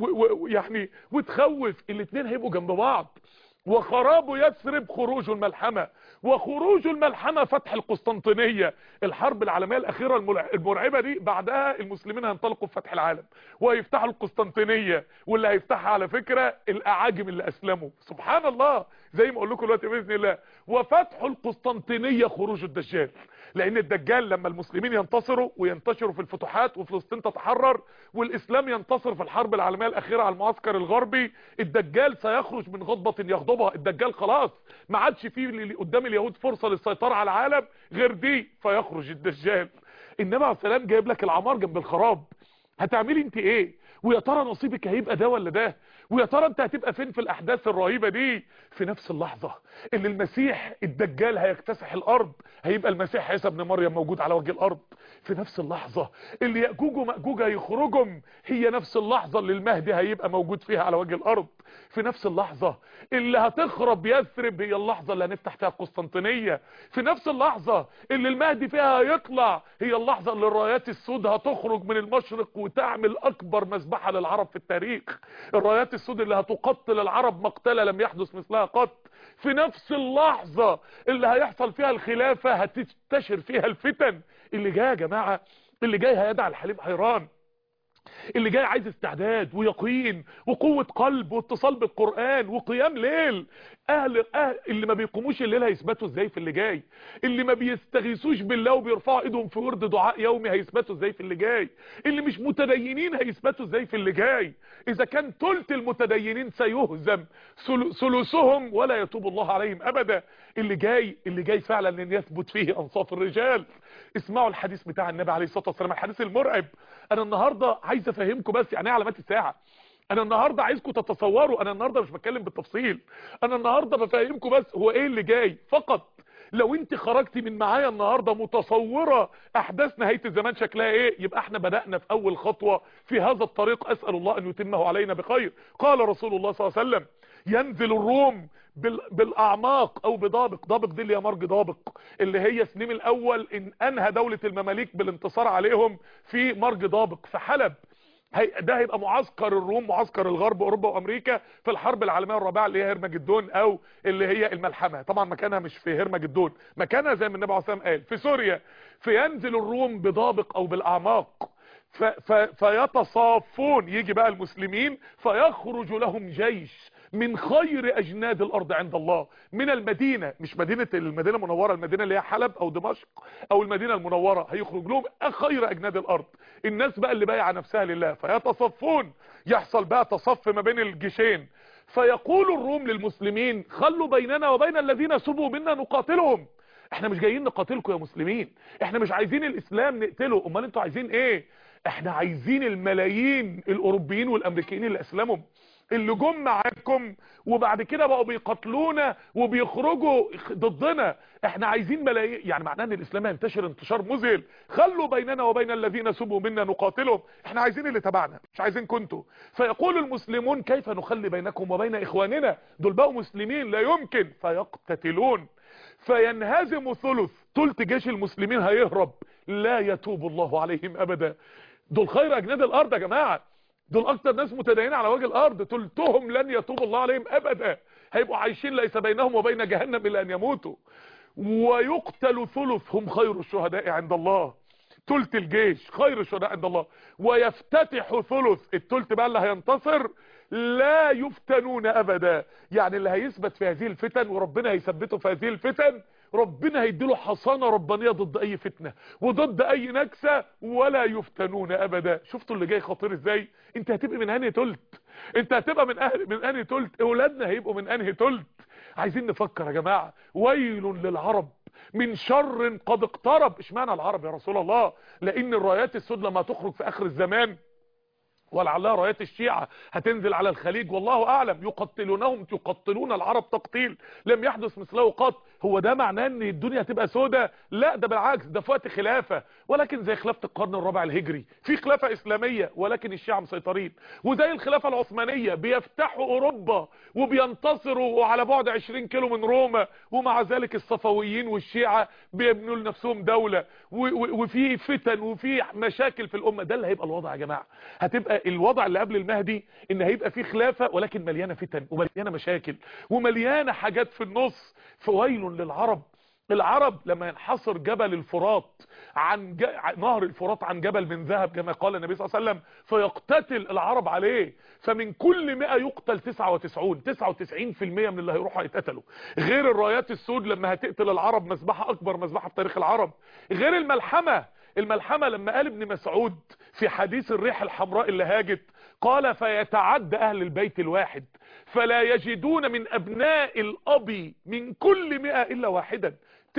ويعني وتخوف الاثنين هيبقوا جنب بعض وخراب يثرب خروج الملحمة وخروج الملحمة فتح القسطنطينية الحرب العالمية الأخيرة المرعبة دي بعدها المسلمين هينطلقوا في فتح العالم ويفتحوا القسطنطينية واللي هيفتحها على فكرة الأعاجم اللي أسلموا سبحان الله زي ما أقول لكم دلوقتي بإذن الله وفتح القسطنطينية خروج الدجال لان الدجال لما المسلمين ينتصروا وينتشروا في الفتوحات وفلسطين تتحرر والاسلام ينتصر في الحرب العالميه الاخيره على المعسكر الغربي الدجال سيخرج من غضبه يغضبها الدجال خلاص ما عادش فيه قدام اليهود فرصه للسيطره على العالم غير دي فيخرج الدجال النبي عليه السلام جايب لك العمار جنب الخراب هتعملي انت ايه ويا ترى نصيبك هيبقى ده ولا ده ويا ترى انت هتبقى فين في الاحداث الرهيبه دي في نفس اللحظه اللي المسيح الدجال هيكتسح الارض هيبقى المسيح عيسى ابن مريم موجود على وجه الارض في نفس اللحظه اللي ياجوج وماجوج هيخرجهم هي نفس اللحظه اللي المهدي هيبقى موجود فيها على وجه الارض في نفس اللحظه اللي هتخرب يثرب هي اللحظه اللي هنفتح فيها القسطنطينيه في نفس اللحظه اللي المهدي فيها هيطلع هي اللحظه اللي الرايات السود هتخرج من المشرق وتعمل اكبر مذبحه للعرب في التاريخ الرايات السود اللي هتقتل العرب مقتله لم يحدث مثلها قط في نفس اللحظة اللي هيحصل فيها الخلافة هتنتشر فيها الفتن اللي جاي يا جماعة اللي جاي هيدع الحليم حيران اللي جاي عايز استعداد ويقين وقوة قلب واتصال بالقرآن وقيام ليل أهل, أهل اللي ما بيقوموش الليل هيثبتوا ازاي في اللي جاي اللي ما بيستغيثوش بالله وبيرفعوا ايدهم في ورد دعاء يومي هيثبتوا ازاي في اللي جاي اللي مش متدينين هيثبتوا ازاي في اللي جاي اذا كان ثلث المتدينين سيهزم ثلثهم ولا يتوب الله عليهم ابدا اللي جاي اللي جاي فعلا ان يثبت فيه انصاف الرجال اسمعوا الحديث بتاع النبي عليه الصلاه والسلام الحديث المرعب انا النهارده عايز افهمكم بس يعني ايه علامات الساعه انا النهارده عايزكم تتصوروا انا النهارده مش بتكلم بالتفصيل انا النهارده بفهمكم بس هو ايه اللي جاي فقط لو انت خرجتي من معايا النهارده متصوره احداث نهايه الزمان شكلها ايه يبقى احنا بدانا في اول خطوه في هذا الطريق اسال الله ان يتمه علينا بخير قال رسول الله صلى الله عليه وسلم ينزل الروم بالاعماق او بدابق دابق دي اللي هي مرج دابق اللي هي سنين الاول ان انهى دولة المماليك بالانتصار عليهم في مرج دابق في حلب هي ده هيبقى معسكر الروم معسكر الغرب اوروبا وامريكا في الحرب العالميه الرابعه اللي هي هرمجدون او اللي هي الملحمه طبعا مكانها مش في هرمجدون مكانها زي ما النبي عليه الصلاه والسلام قال في سوريا فينزل الروم بدابق او بالاعماق ف ف فيتصافون يجي بقى المسلمين فيخرج لهم جيش من خير اجناد الارض عند الله من المدينة مش مدينة المدينة المنورة المدينة اللي هي حلب او دمشق او المدينة المنورة هيخرج لهم خير اجناد الارض الناس بقى اللي بايعه نفسها لله فيتصفون يحصل بقى تصف ما بين الجيشين فيقول الروم للمسلمين خلوا بيننا وبين الذين سبوا منا نقاتلهم احنا مش جايين نقاتلكم يا مسلمين احنا مش عايزين الاسلام نقتله امال انتوا عايزين ايه احنا عايزين الملايين الاوروبيين والامريكيين اللي اسلموا اللي جم معاكم وبعد كده بقوا بيقاتلونا وبيخرجوا ضدنا احنا عايزين ملايين يعني معناه ان الاسلام ينتشر انتشار مذهل خلوا بيننا وبين الذين سبوا منا نقاتلهم احنا عايزين اللي تبعنا مش عايزين كنتوا فيقول المسلمون كيف نخلي بينكم وبين اخواننا دول بقوا مسلمين لا يمكن فيقتتلون فينهزم ثلث ثلث جيش المسلمين هيهرب لا يتوب الله عليهم ابدا دول خير اجناد الارض يا جماعه دول اكتر ناس متدينين على وجه الارض تلتهم لن يتوب الله عليهم ابدا هيبقوا عايشين ليس بينهم وبين جهنم الا ان يموتوا ويقتل ثلث هم خير الشهداء عند الله ثلث الجيش خير الشهداء عند الله ويفتتح ثلث الثلث بقى اللي هينتصر لا يفتنون ابدا يعني اللي هيثبت في هذه الفتن وربنا هيثبته في هذه الفتن ربنا هيديله حصانه ربانيه ضد اي فتنه وضد اي نكسه ولا يفتنون ابدا شفتوا اللي جاي خطير ازاي انت هتبقى من انهي تلت انت هتبقى من اهل من انهي تلت اولادنا هيبقوا من انهي تلت عايزين نفكر يا جماعه ويل للعرب من شر قد اقترب اشمعنى العرب يا رسول الله لان الرايات السود لما تخرج في اخر الزمان ولعلها رايات الشيعة هتنزل على الخليج والله اعلم يقتلونهم يقتلون العرب تقتيل لم يحدث مثله قط هو ده معناه ان الدنيا هتبقى سودة لا ده بالعكس ده في وقت خلافة ولكن زي خلافة القرن الرابع الهجري في خلافة اسلامية ولكن الشيعة مسيطرين وزي الخلافة العثمانية بيفتحوا اوروبا وبينتصروا على بعد 20 كيلو من روما ومع ذلك الصفويين والشيعة بيبنوا لنفسهم دولة وفي فتن وفي مشاكل في الامة ده اللي هيبقى الوضع يا جماعة هتبقى الوضع اللي قبل المهدي ان هيبقى فيه خلافة ولكن مليانة فتن ومليانة مشاكل ومليانة حاجات في النص فويل للعرب العرب لما ينحصر جبل الفرات عن ج... نهر الفرات عن جبل من ذهب كما قال النبي صلى الله عليه وسلم فيقتتل العرب عليه فمن كل 100 يقتل 99 99% من اللي هيروحوا يتقتلوا غير الرايات السود لما هتقتل العرب مذبحه اكبر مذبحه في تاريخ العرب غير الملحمه الملحمه لما قال ابن مسعود في حديث الريح الحمراء اللي هاجت قال فيتعد اهل البيت الواحد فلا يجدون من ابناء الاب من كل مئة الا واحدا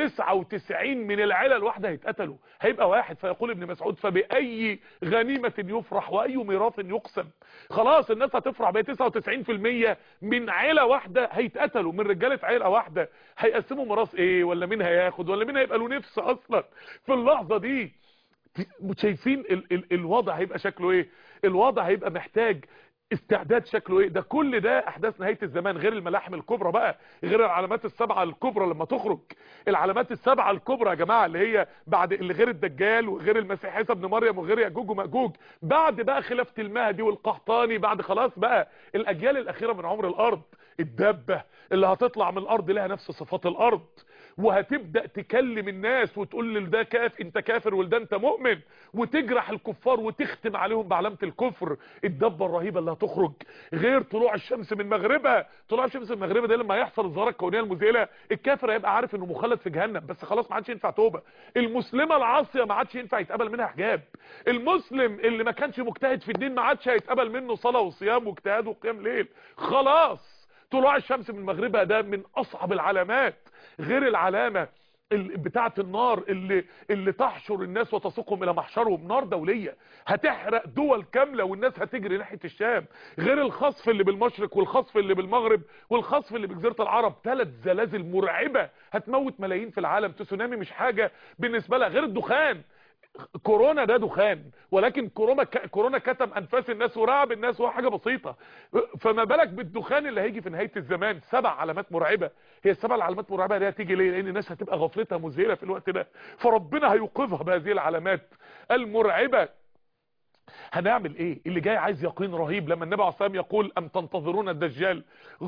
99 من العيله الواحده هيتقتلوا هيبقى واحد فيقول ابن مسعود فبأي غنيمة يفرح وأي ميراث يقسم خلاص الناس هتفرح ب 99% من عيلة واحدة هيتقتلوا من رجالة عيلة واحدة هيقسموا ميراث ايه ولا مين هياخد ولا مين هيبقى له نفس اصلا في اللحظة دي شايفين ال ال الوضع هيبقى شكله ايه الوضع هيبقى محتاج استعداد شكله ايه ده كل ده احداث نهايه الزمان غير الملاحم الكبرى بقى غير العلامات السبعه الكبرى لما تخرج العلامات السبعه الكبرى يا جماعه اللي هي بعد اللي غير الدجال وغير المسيح عيسى ابن مريم وغير ياجوج وماجوج بعد بقى خلافه المهدي والقحطاني بعد خلاص بقى الاجيال الاخيره من عمر الارض الدبه اللي هتطلع من الارض لها نفس صفات الارض وهتبدأ تكلم الناس وتقول لده كاف انت كافر ولده انت مؤمن وتجرح الكفار وتختم عليهم بعلامة الكفر الدبة الرهيبة اللي هتخرج غير طلوع الشمس من مغربها طلوع الشمس من مغربها ده لما يحصل الظاهرة الكونية المذهله الكافر هيبقى عارف انه مخلد في جهنم بس خلاص ما عادش ينفع توبة المسلمة العاصية ما عادش ينفع يتقبل منها حجاب المسلم اللي ما كانش مجتهد في الدين ما عادش هيتقبل منه صلاة وصيام واجتهاد وقيام ليل خلاص طلوع الشمس من مغربها ده من اصعب العلامات غير العلامة بتاعه النار اللي اللي تحشر الناس وتسوقهم الى محشرهم نار دوليه هتحرق دول كامله والناس هتجري ناحيه الشام غير الخصف اللي بالمشرق والخصف اللي بالمغرب والخصف اللي بجزيره العرب ثلاث زلازل مرعبه هتموت ملايين في العالم تسونامي مش حاجه بالنسبه لها غير الدخان كورونا ده دخان ولكن كورونا ك... كورونا كتم انفاس الناس ورعب الناس وهو حاجه بسيطه فما بالك بالدخان اللي هيجي في نهايه الزمان سبع علامات مرعبه هي السبع علامات مرعبه دي هتيجي ليه لان الناس هتبقى غفلتها مذهله في الوقت ده فربنا هيوقظها بهذه العلامات المرعبه هنعمل ايه اللي جاي عايز يقين رهيب لما النبي عليه الصلاه والسلام يقول ام تنتظرون الدجال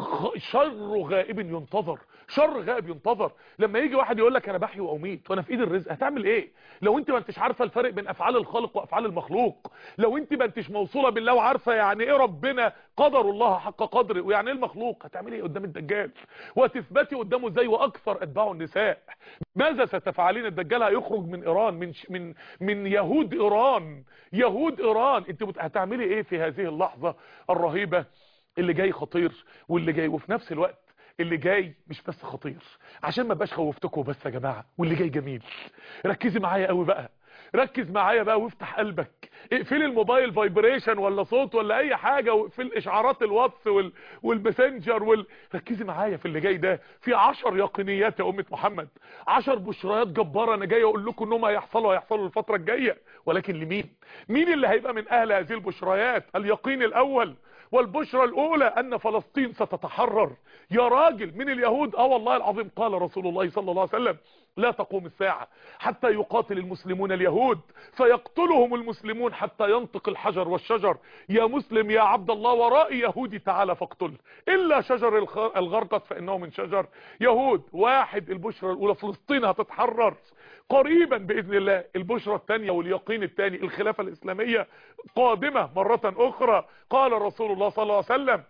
شر غائب ينتظر شر غائب ينتظر لما يجي واحد يقول لك انا بحي واميت وانا في ايد الرزق هتعمل ايه لو انت ما انتش عارفه الفرق بين افعال الخالق وافعال المخلوق لو انت ما انتش موصوله بالله وعارفه يعني ايه ربنا قدر الله حق قدره ويعني ايه المخلوق هتعملي ايه قدام الدجال وتثبتي قدامه ازاي واكثر اتباعه النساء ماذا ستفعلين الدجال هيخرج من ايران من من من يهود ايران يهود ايران انت هتعملي ايه في هذه اللحظه الرهيبه اللي جاي خطير واللي جاي وفي نفس الوقت اللي جاي مش بس خطير عشان ما بقاش خوفتكم بس يا جماعه واللي جاي جميل ركزي معايا قوي بقى ركز معايا بقى وافتح قلبك اقفل الموبايل فايبريشن ولا صوت ولا اي حاجه واقفل اشعارات الواتس وال... والماسنجر وال... ركزي معايا في اللي جاي ده في 10 يقينيات يا امه محمد 10 بشريات جباره انا جاي اقول لكم انهم هيحصلوا هيحصلوا الفتره الجايه ولكن لمين مين اللي هيبقى من اهل هذه البشريات اليقين الاول والبشرى الاولى ان فلسطين ستتحرر يا راجل من اليهود اه والله العظيم قال رسول الله صلى الله عليه وسلم لا تقوم الساعة حتى يقاتل المسلمون اليهود فيقتلهم المسلمون حتى ينطق الحجر والشجر يا مسلم يا عبد الله ورائي يهودي تعالى فاقتل إلا شجر الغرقد فإنه من شجر يهود واحد البشرى الأولى فلسطين هتتحرر قريبا بإذن الله البشرى الثانية واليقين الثاني الخلافة الإسلامية قادمة مرة أخرى قال رسول الله صلى الله عليه وسلم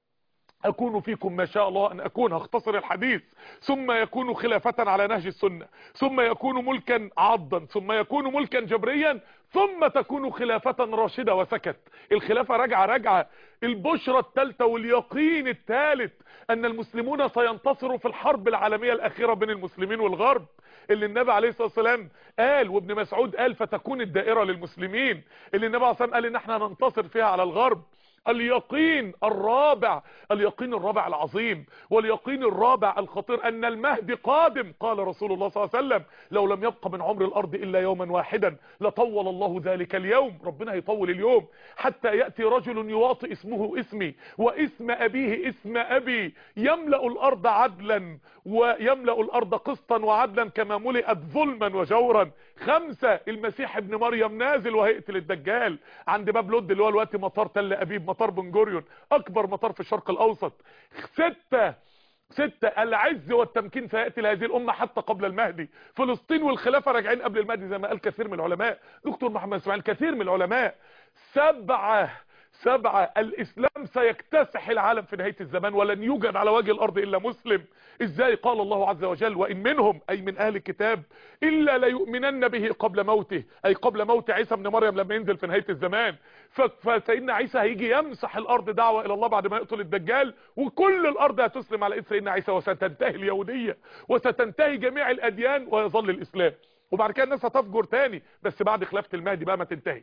أكون فيكم ما شاء الله أن أكون هختصر الحديث ثم يكون خلافة على نهج السنة ثم يكون ملكا عضا ثم يكون ملكا جبريا ثم تكون خلافة راشدة وسكت الخلافة راجعة راجعة البشرى الثالثة واليقين الثالث أن المسلمون سينتصروا في الحرب العالمية الأخيرة بين المسلمين والغرب اللي النبي عليه الصلاة والسلام قال وابن مسعود قال فتكون الدائرة للمسلمين اللي النبي عليه الصلاة والسلام قال إن احنا ننتصر فيها على الغرب اليقين الرابع اليقين الرابع العظيم واليقين الرابع الخطير ان المهدي قادم قال رسول الله صلى الله عليه وسلم لو لم يبق من عمر الارض الا يوما واحدا لطول الله ذلك اليوم ربنا يطول اليوم حتى ياتي رجل يواطئ اسمه اسمي واسم ابيه اسم ابي يملا الارض عدلا ويملا الارض قسطا وعدلا كما ملئت ظلما وجورا خمسة المسيح ابن مريم نازل وهيقتل الدجال عند باب لود اللي هو الوقت مطار تل ابيب مطار بن جوريون اكبر مطار في الشرق الاوسط ستة ستة العز والتمكين سيأتي لهذه الأمة حتى قبل المهدي فلسطين والخلافة راجعين قبل المهدي زي ما قال كثير من العلماء دكتور محمد اسماعيل كثير من العلماء سبعة سبعة الاسلام سيكتسح العالم في نهاية الزمان ولن يوجد على وجه الارض الا مسلم ازاي قال الله عز وجل وان منهم اي من اهل الكتاب الا ليؤمنن به قبل موته اي قبل موت عيسى ابن مريم لما ينزل في نهاية الزمان فسيدنا عيسى هيجي يمسح الارض دعوة الى الله بعد ما يقتل الدجال وكل الارض هتسلم على ايد سيدنا عيسى وستنتهي اليهودية وستنتهي جميع الاديان ويظل الاسلام وبعد كده الناس هتفجر تاني بس بعد خلافة المهدي بقى ما تنتهي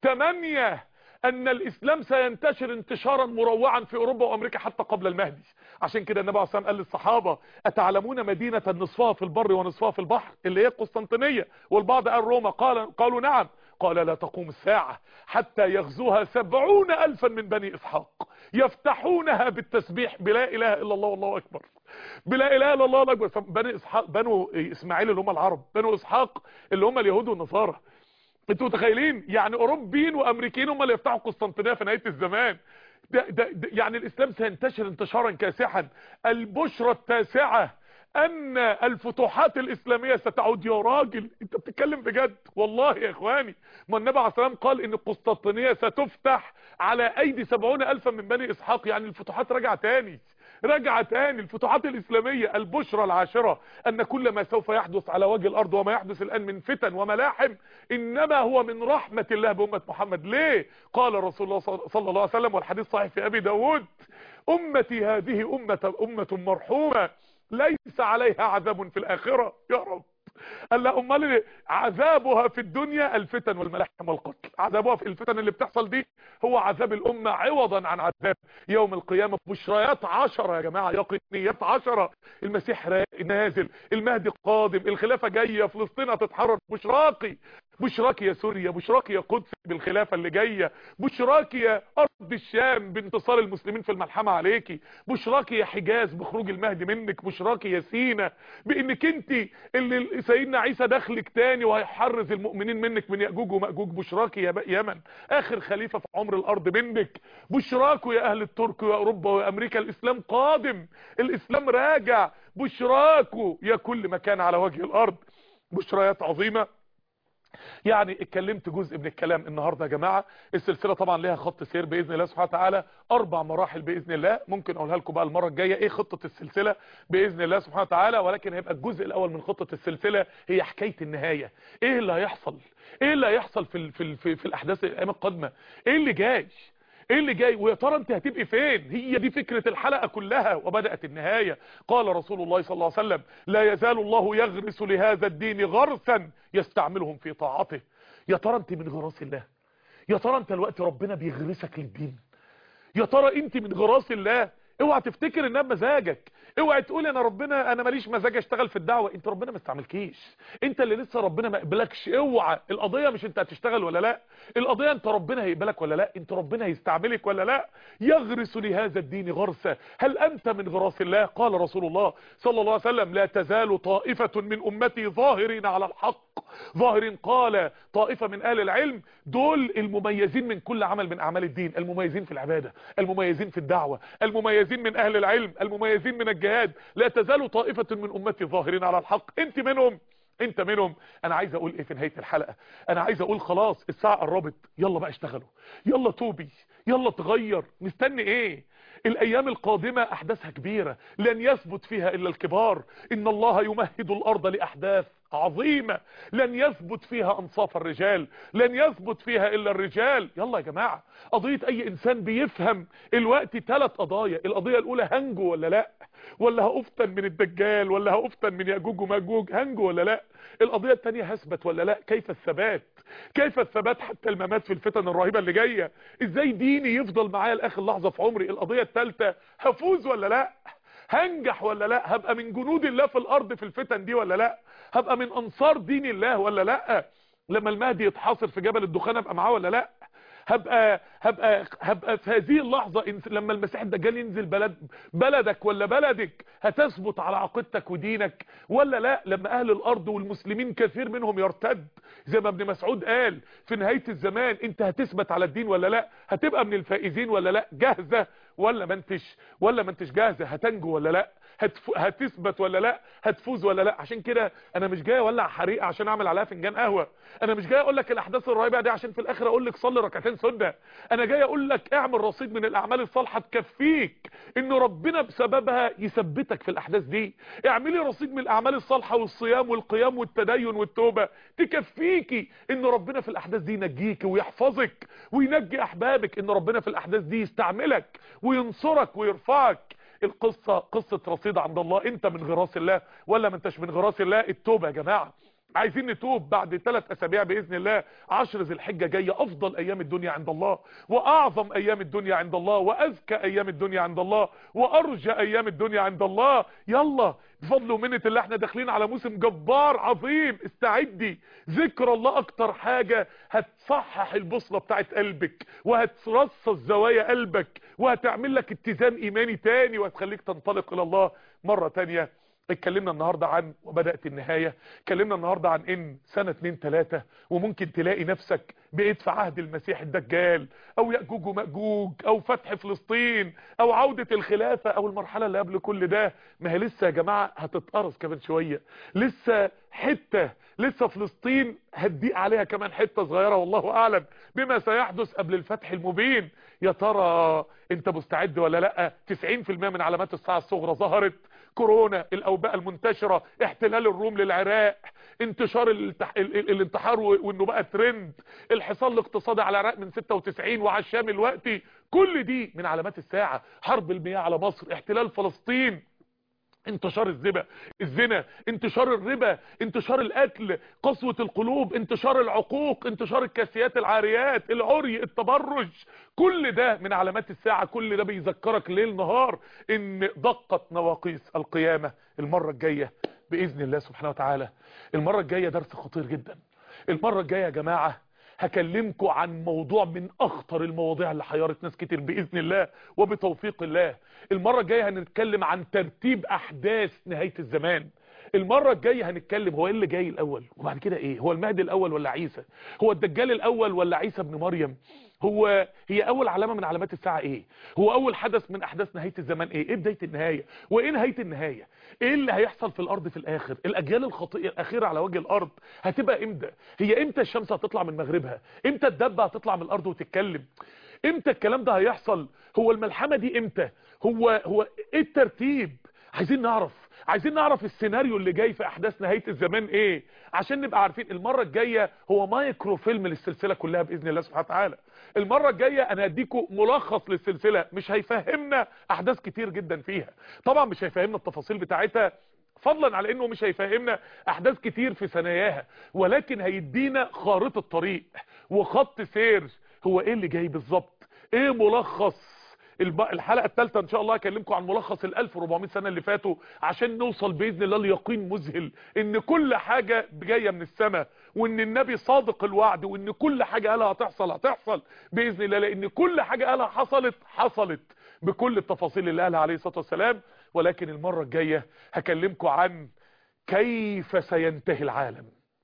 تمانية ان الاسلام سينتشر انتشارا مروعا في اوروبا وامريكا حتى قبل المهدي عشان كده النبي عليه الصلاه والسلام قال للصحابه اتعلمون مدينه نصفها في البر ونصفها في البحر اللي هي قسطنطينيه والبعض قال روما قال قالوا نعم قال لا تقوم الساعة حتى يغزوها سبعون ألفا من بني إسحاق يفتحونها بالتسبيح بلا إله إلا الله والله أكبر بلا إله إلا الله أكبر بني إسحاق بنو إسماعيل اللي هم العرب بنو إسحاق اللي هم اليهود والنصارى انتوا متخيلين يعني اوروبيين وامريكيين هم اللي يفتحوا قسطنطينيه في نهايه الزمان ده ده ده يعني الاسلام سينتشر انتشارا كاسحا البشرى التاسعه ان الفتوحات الاسلاميه ستعود يا راجل انت بتتكلم بجد والله يا اخواني ما النبي عليه الصلاه والسلام قال ان القسطنطينيه ستفتح على ايدي سبعون الفا من بني اسحاق يعني الفتوحات راجعه تاني رجع تاني الفتوحات الإسلامية البشرى العاشرة أن كل ما سوف يحدث على وجه الأرض وما يحدث الآن من فتن وملاحم إنما هو من رحمة الله بأمة محمد ليه قال رسول الله صلى الله عليه وسلم والحديث صحيح في أبي داود أمتي هذه أمة, أمة مرحومة ليس عليها عذاب في الآخرة يا رب قال لا امال عذابها في الدنيا الفتن والملاحم والقتل عذابها في الفتن اللي بتحصل دي هو عذاب الامه عوضا عن عذاب يوم القيامه بشريات عشرة يا جماعه يقينيات عشرة المسيح نازل المهدي قادم الخلافه جايه فلسطين هتتحرر بشراقي بشراكي يا سوريا بشراكي يا قدس بالخلافه اللي جايه بشراكي يا ارض الشام بانتصار المسلمين في الملحمه عليكي بشراكي يا حجاز بخروج المهدي منك بشراكي يا سينا بانك انت اللي سيدنا عيسى دخلك تاني وهيحرز المؤمنين منك من ياجوج وماجوج بشراكي يا يمن اخر خليفه في عمر الارض منك بشراكوا يا اهل الترك واوروبا وامريكا الاسلام قادم الاسلام راجع بشراكوا يا كل مكان على وجه الارض بشريات عظيمه يعني اتكلمت جزء من الكلام النهارده يا جماعه السلسله طبعا ليها خط سير باذن الله سبحانه وتعالى اربع مراحل باذن الله ممكن اقولها لكم بقى المره الجايه ايه خطه السلسله باذن الله سبحانه وتعالى ولكن هيبقى الجزء الاول من خطه السلسله هي حكايه النهايه ايه اللي هيحصل ايه اللي هيحصل في ال في ال في, في الاحداث الايام القادمه ايه اللي جاي ايه اللي جاي ويا ترى انت هتبقي فين هي دي فكرة الحلقة كلها وبدأت النهاية قال رسول الله صلى الله عليه وسلم لا يزال الله يغرس لهذا الدين غرسا يستعملهم في طاعته يا ترى انت من غراس الله يا ترى انت الوقت ربنا بيغرسك للدين يا ترى انت من غراس الله اوعى تفتكر انها بمزاجك اوعى تقول انا ربنا انا ماليش مزاج اشتغل في الدعوه انت ربنا ما استعملكيش انت اللي لسه ربنا ما قبلكش اوعى القضيه مش انت هتشتغل ولا لا القضيه انت ربنا هيقبلك ولا لا انت ربنا هيستعملك ولا لا يغرس لهذا الدين غرسا هل انت من غراس الله قال رسول الله صلى الله عليه وسلم لا تزال طائفه من امتي ظاهرين على الحق ظاهر قال طائفه من اهل العلم دول المميزين من كل عمل من اعمال الدين المميزين في العباده المميزين في الدعوه المميزين من اهل العلم المميزين من الجهاد لا تزال طائفة من امتي ظاهرين على الحق انت منهم انت منهم انا عايز اقول ايه في نهاية الحلقة انا عايز اقول خلاص الساعة قربت يلا بقى اشتغلوا يلا توبي يلا تغير مستني ايه الايام القادمة احداثها كبيرة لن يثبت فيها الا الكبار ان الله يمهد الارض لاحداث عظيمة لن يثبت فيها انصاف الرجال لن يثبت فيها الا الرجال يلا يا جماعة قضية اي انسان بيفهم الوقت ثلاث قضايا القضية الاولى هنجو ولا لا ولا هافتن من الدجال ولا هافتن من ياجوج وماجوج هنجو ولا لا القضية الثانية هثبت ولا لا كيف الثبات كيف الثبات حتى الممات في الفتن الرهيبة اللي جاية ازاي ديني يفضل معايا لاخر لحظة في عمري القضية الثالثة هفوز ولا لا هنجح ولا لا هبقى من جنود الله في الارض في الفتن دي ولا لا هبقى من انصار دين الله ولا لا لما المهدي يتحاصر في جبل الدخان ابقى معاه ولا لا هبقى هبقى هبقى في هذه اللحظة لما المسيح الدجال ينزل بلد بلدك ولا بلدك هتثبت على عقيدتك ودينك ولا لا لما اهل الارض والمسلمين كثير منهم يرتد زي ما ابن مسعود قال في نهاية الزمان انت هتثبت على الدين ولا لا هتبقى من الفائزين ولا لا جاهزة ولا ما انتش ولا ما انتش جاهزة هتنجو ولا لا هتف... هتثبت ولا لا هتفوز ولا لا عشان كده انا مش جاي اولع حريقه عشان اعمل عليها فنجان قهوه انا مش جاي اقول لك الاحداث الرهيبه دي عشان في الاخر اقول لك صلي ركعتين سنه انا جاي اقول لك اعمل رصيد من الاعمال الصالحه تكفيك انه ربنا بسببها يثبتك في الاحداث دي اعملي رصيد من الاعمال الصالحه والصيام والقيام والتدين والتوبه تكفيكي ان ربنا في الاحداث دي ينجيك ويحفظك وينجي احبابك ان ربنا في الاحداث دي يستعملك وينصرك ويرفعك القصة قصة رصيد عند الله انت من غراس الله ولا ما انتش من غراس الله التوبة يا جماعة عايزين نتوب بعد ثلاث اسابيع باذن الله عشر ذي الحجه جايه افضل ايام الدنيا عند الله واعظم ايام الدنيا عند الله واذكى ايام الدنيا عند الله وارجى ايام الدنيا عند الله يلا بفضل ومنه الله احنا داخلين على موسم جبار عظيم استعدي ذكر الله اكتر حاجه هتصحح البوصله بتاعت قلبك وهترصص زوايا قلبك وهتعمل لك اتزان ايماني تاني وهتخليك تنطلق الى الله مره تانيه اتكلمنا النهاردة عن وبدأت النهاية اتكلمنا النهاردة عن ان سنة اتنين تلاتة وممكن تلاقي نفسك بقيت في عهد المسيح الدجال او يأجوج ومأجوج او فتح فلسطين او عودة الخلافة او المرحلة اللي قبل كل ده ما هي لسه يا جماعة هتتقرص كمان شوية لسه حتة لسه فلسطين هتضيق عليها كمان حتة صغيرة والله اعلم بما سيحدث قبل الفتح المبين يا ترى انت مستعد ولا لا 90% من علامات الساعة الصغرى ظهرت كورونا الاوبئه المنتشره احتلال الروم للعراق انتشار الالتح... الانتحار وانه بقى ترند الحصار الاقتصادي على العراق من 96 وعلى الشام الوقتي كل دي من علامات الساعه حرب المياه على مصر احتلال فلسطين انتشار الزبا الزنا انتشار الربا انتشار القتل قسوة القلوب انتشار العقوق انتشار الكاسيات العاريات العري التبرج كل ده من علامات الساعة كل ده بيذكرك ليل نهار ان دقت نواقيس القيامة المرة الجاية بإذن الله سبحانه وتعالى المرة الجاية درس خطير جدا المرة الجاية يا جماعة هكلمكم عن موضوع من اخطر المواضيع اللي حيرت ناس كتير باذن الله وبتوفيق الله المره الجايه هنتكلم عن ترتيب احداث نهايه الزمان المرة الجاية هنتكلم هو ايه اللي جاي الاول وبعد كده ايه هو المهدي الاول ولا عيسى هو الدجال الاول ولا عيسى ابن مريم هو هي اول علامة من علامات الساعة ايه هو اول حدث من احداث نهاية الزمان ايه ايه بداية النهاية وايه نهاية النهاية ايه اللي هيحصل في الارض في الاخر الاجيال الخطيئة الاخيرة على وجه الارض هتبقى امتى هي امتى الشمس هتطلع من مغربها امتى الدبة هتطلع من الارض وتتكلم امتى الكلام ده هيحصل هو الملحمة دي امتى هو هو ايه الترتيب عايزين نعرف عايزين نعرف السيناريو اللي جاي في احداث نهاية الزمان ايه عشان نبقى عارفين المرة الجاية هو مايكرو فيلم للسلسلة كلها باذن الله سبحانه وتعالى المرة الجاية انا هديكم ملخص للسلسلة مش هيفهمنا احداث كتير جدا فيها طبعا مش هيفهمنا التفاصيل بتاعتها فضلا على انه مش هيفهمنا احداث كتير في ثناياها ولكن هيدينا خارطة طريق وخط سير هو ايه اللي جاي بالظبط ايه ملخص الحلقة الثالثة ان شاء الله هكلمكم عن ملخص ال 1400 سنة اللي فاتوا عشان نوصل باذن الله ليقين مذهل ان كل حاجة جاية من السماء وان النبي صادق الوعد وان كل حاجة قالها هتحصل هتحصل باذن الله لان كل حاجة قالها حصلت حصلت بكل التفاصيل اللي قالها عليه الصلاة والسلام ولكن المرة الجاية هكلمكم عن كيف سينتهي العالم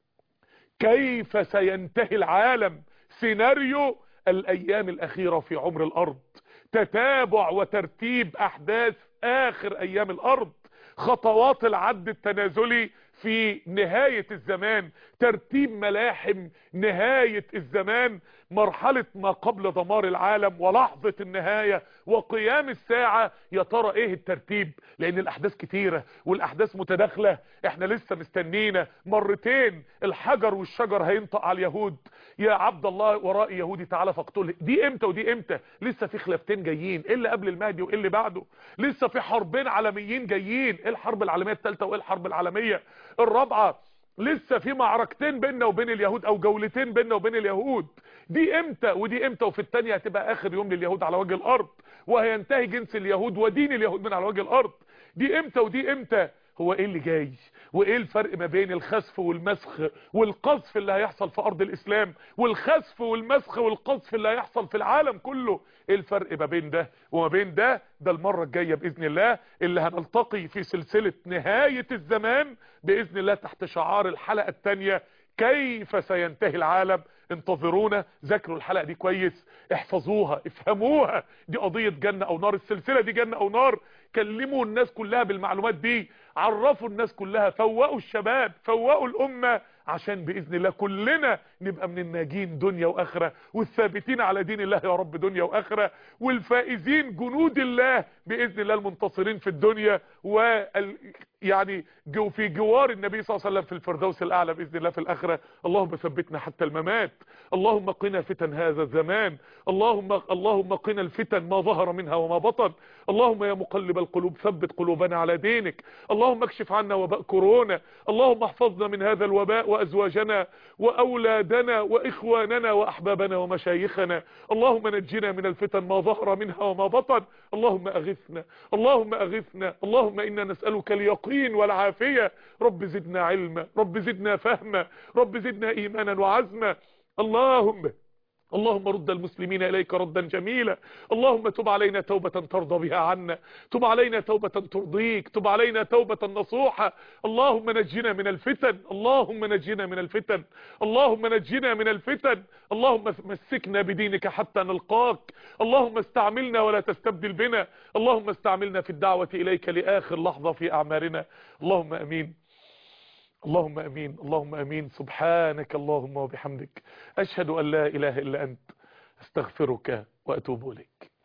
كيف سينتهي العالم سيناريو الايام الاخيرة في عمر الارض تتابع وترتيب احداث اخر ايام الارض خطوات العد التنازلي في نهاية الزمان ترتيب ملاحم نهاية الزمان مرحلة ما قبل دمار العالم ولحظة النهاية وقيام الساعة يا ترى ايه الترتيب لان الاحداث كتيرة والاحداث متداخلة احنا لسه مستنينا مرتين الحجر والشجر هينطق على اليهود يا عبد الله وراء يهودي تعالى فاقتله دي امتى ودي امتى لسه في خلافتين جايين ايه اللي قبل المهدي وايه اللي بعده لسه في حربين عالميين جايين ايه الحرب العالمية الثالثة وايه الحرب العالمية الرابعة لسه في معركتين بيننا وبين اليهود او جولتين بيننا وبين اليهود دي امتى ودي امتى وفي الثانيه هتبقى اخر يوم لليهود على وجه الارض وهينتهي جنس اليهود ودين اليهود من على وجه الارض دي امتى ودي امتى هو ايه اللي جاي وايه الفرق ما بين الخسف والمسخ والقذف اللي هيحصل في ارض الاسلام والخسف والمسخ والقذف اللي هيحصل في العالم كله ايه الفرق ما بين ده وما بين ده ده المرة الجاية باذن الله اللي هنلتقي في سلسلة نهاية الزمان باذن الله تحت شعار الحلقة الثانية كيف سينتهي العالم انتظرونا ذاكروا الحلقة دي كويس احفظوها افهموها دي قضية جنة او نار السلسلة دي جنة او نار كلموا الناس كلها بالمعلومات دي عرفوا الناس كلها فوقوا الشباب فوقوا الامة عشان باذن الله كلنا نبقى من الناجين دنيا واخره والثابتين على دين الله يا رب دنيا واخره والفائزين جنود الله باذن الله المنتصرين في الدنيا وال يعني جو في جوار النبي صلى الله عليه وسلم في الفردوس الاعلى باذن الله في الاخره اللهم ثبتنا حتى الممات اللهم قنا فتن هذا الزمان اللهم اللهم قنا الفتن ما ظهر منها وما بطن اللهم يا مقلب القلوب ثبت قلوبنا على دينك اللهم اكشف عنا وباء كورونا اللهم احفظنا من هذا الوباء وازواجنا واولادنا واخواننا واحبابنا ومشايخنا اللهم نجنا من الفتن ما ظهر منها وما بطن اللهم اغثنا اللهم اغثنا اللهم انا نسالك اليقين والعافيه رب زدنا علما رب زدنا فهما رب زدنا ايمانا وعزما اللهم اللهم رد المسلمين إليك ردا جميلا اللهم تب علينا توبة ترضى بها عنا تب علينا توبة ترضيك تب علينا توبة نصوحة اللهم نجنا من الفتن اللهم نجنا من الفتن اللهم نجنا من الفتن اللهم مسكنا بدينك حتى نلقاك اللهم استعملنا ولا تستبدل بنا اللهم استعملنا في الدعوة إليك لآخر لحظة في أعمارنا اللهم أمين اللهم امين اللهم امين سبحانك اللهم وبحمدك اشهد ان لا اله الا انت استغفرك واتوب اليك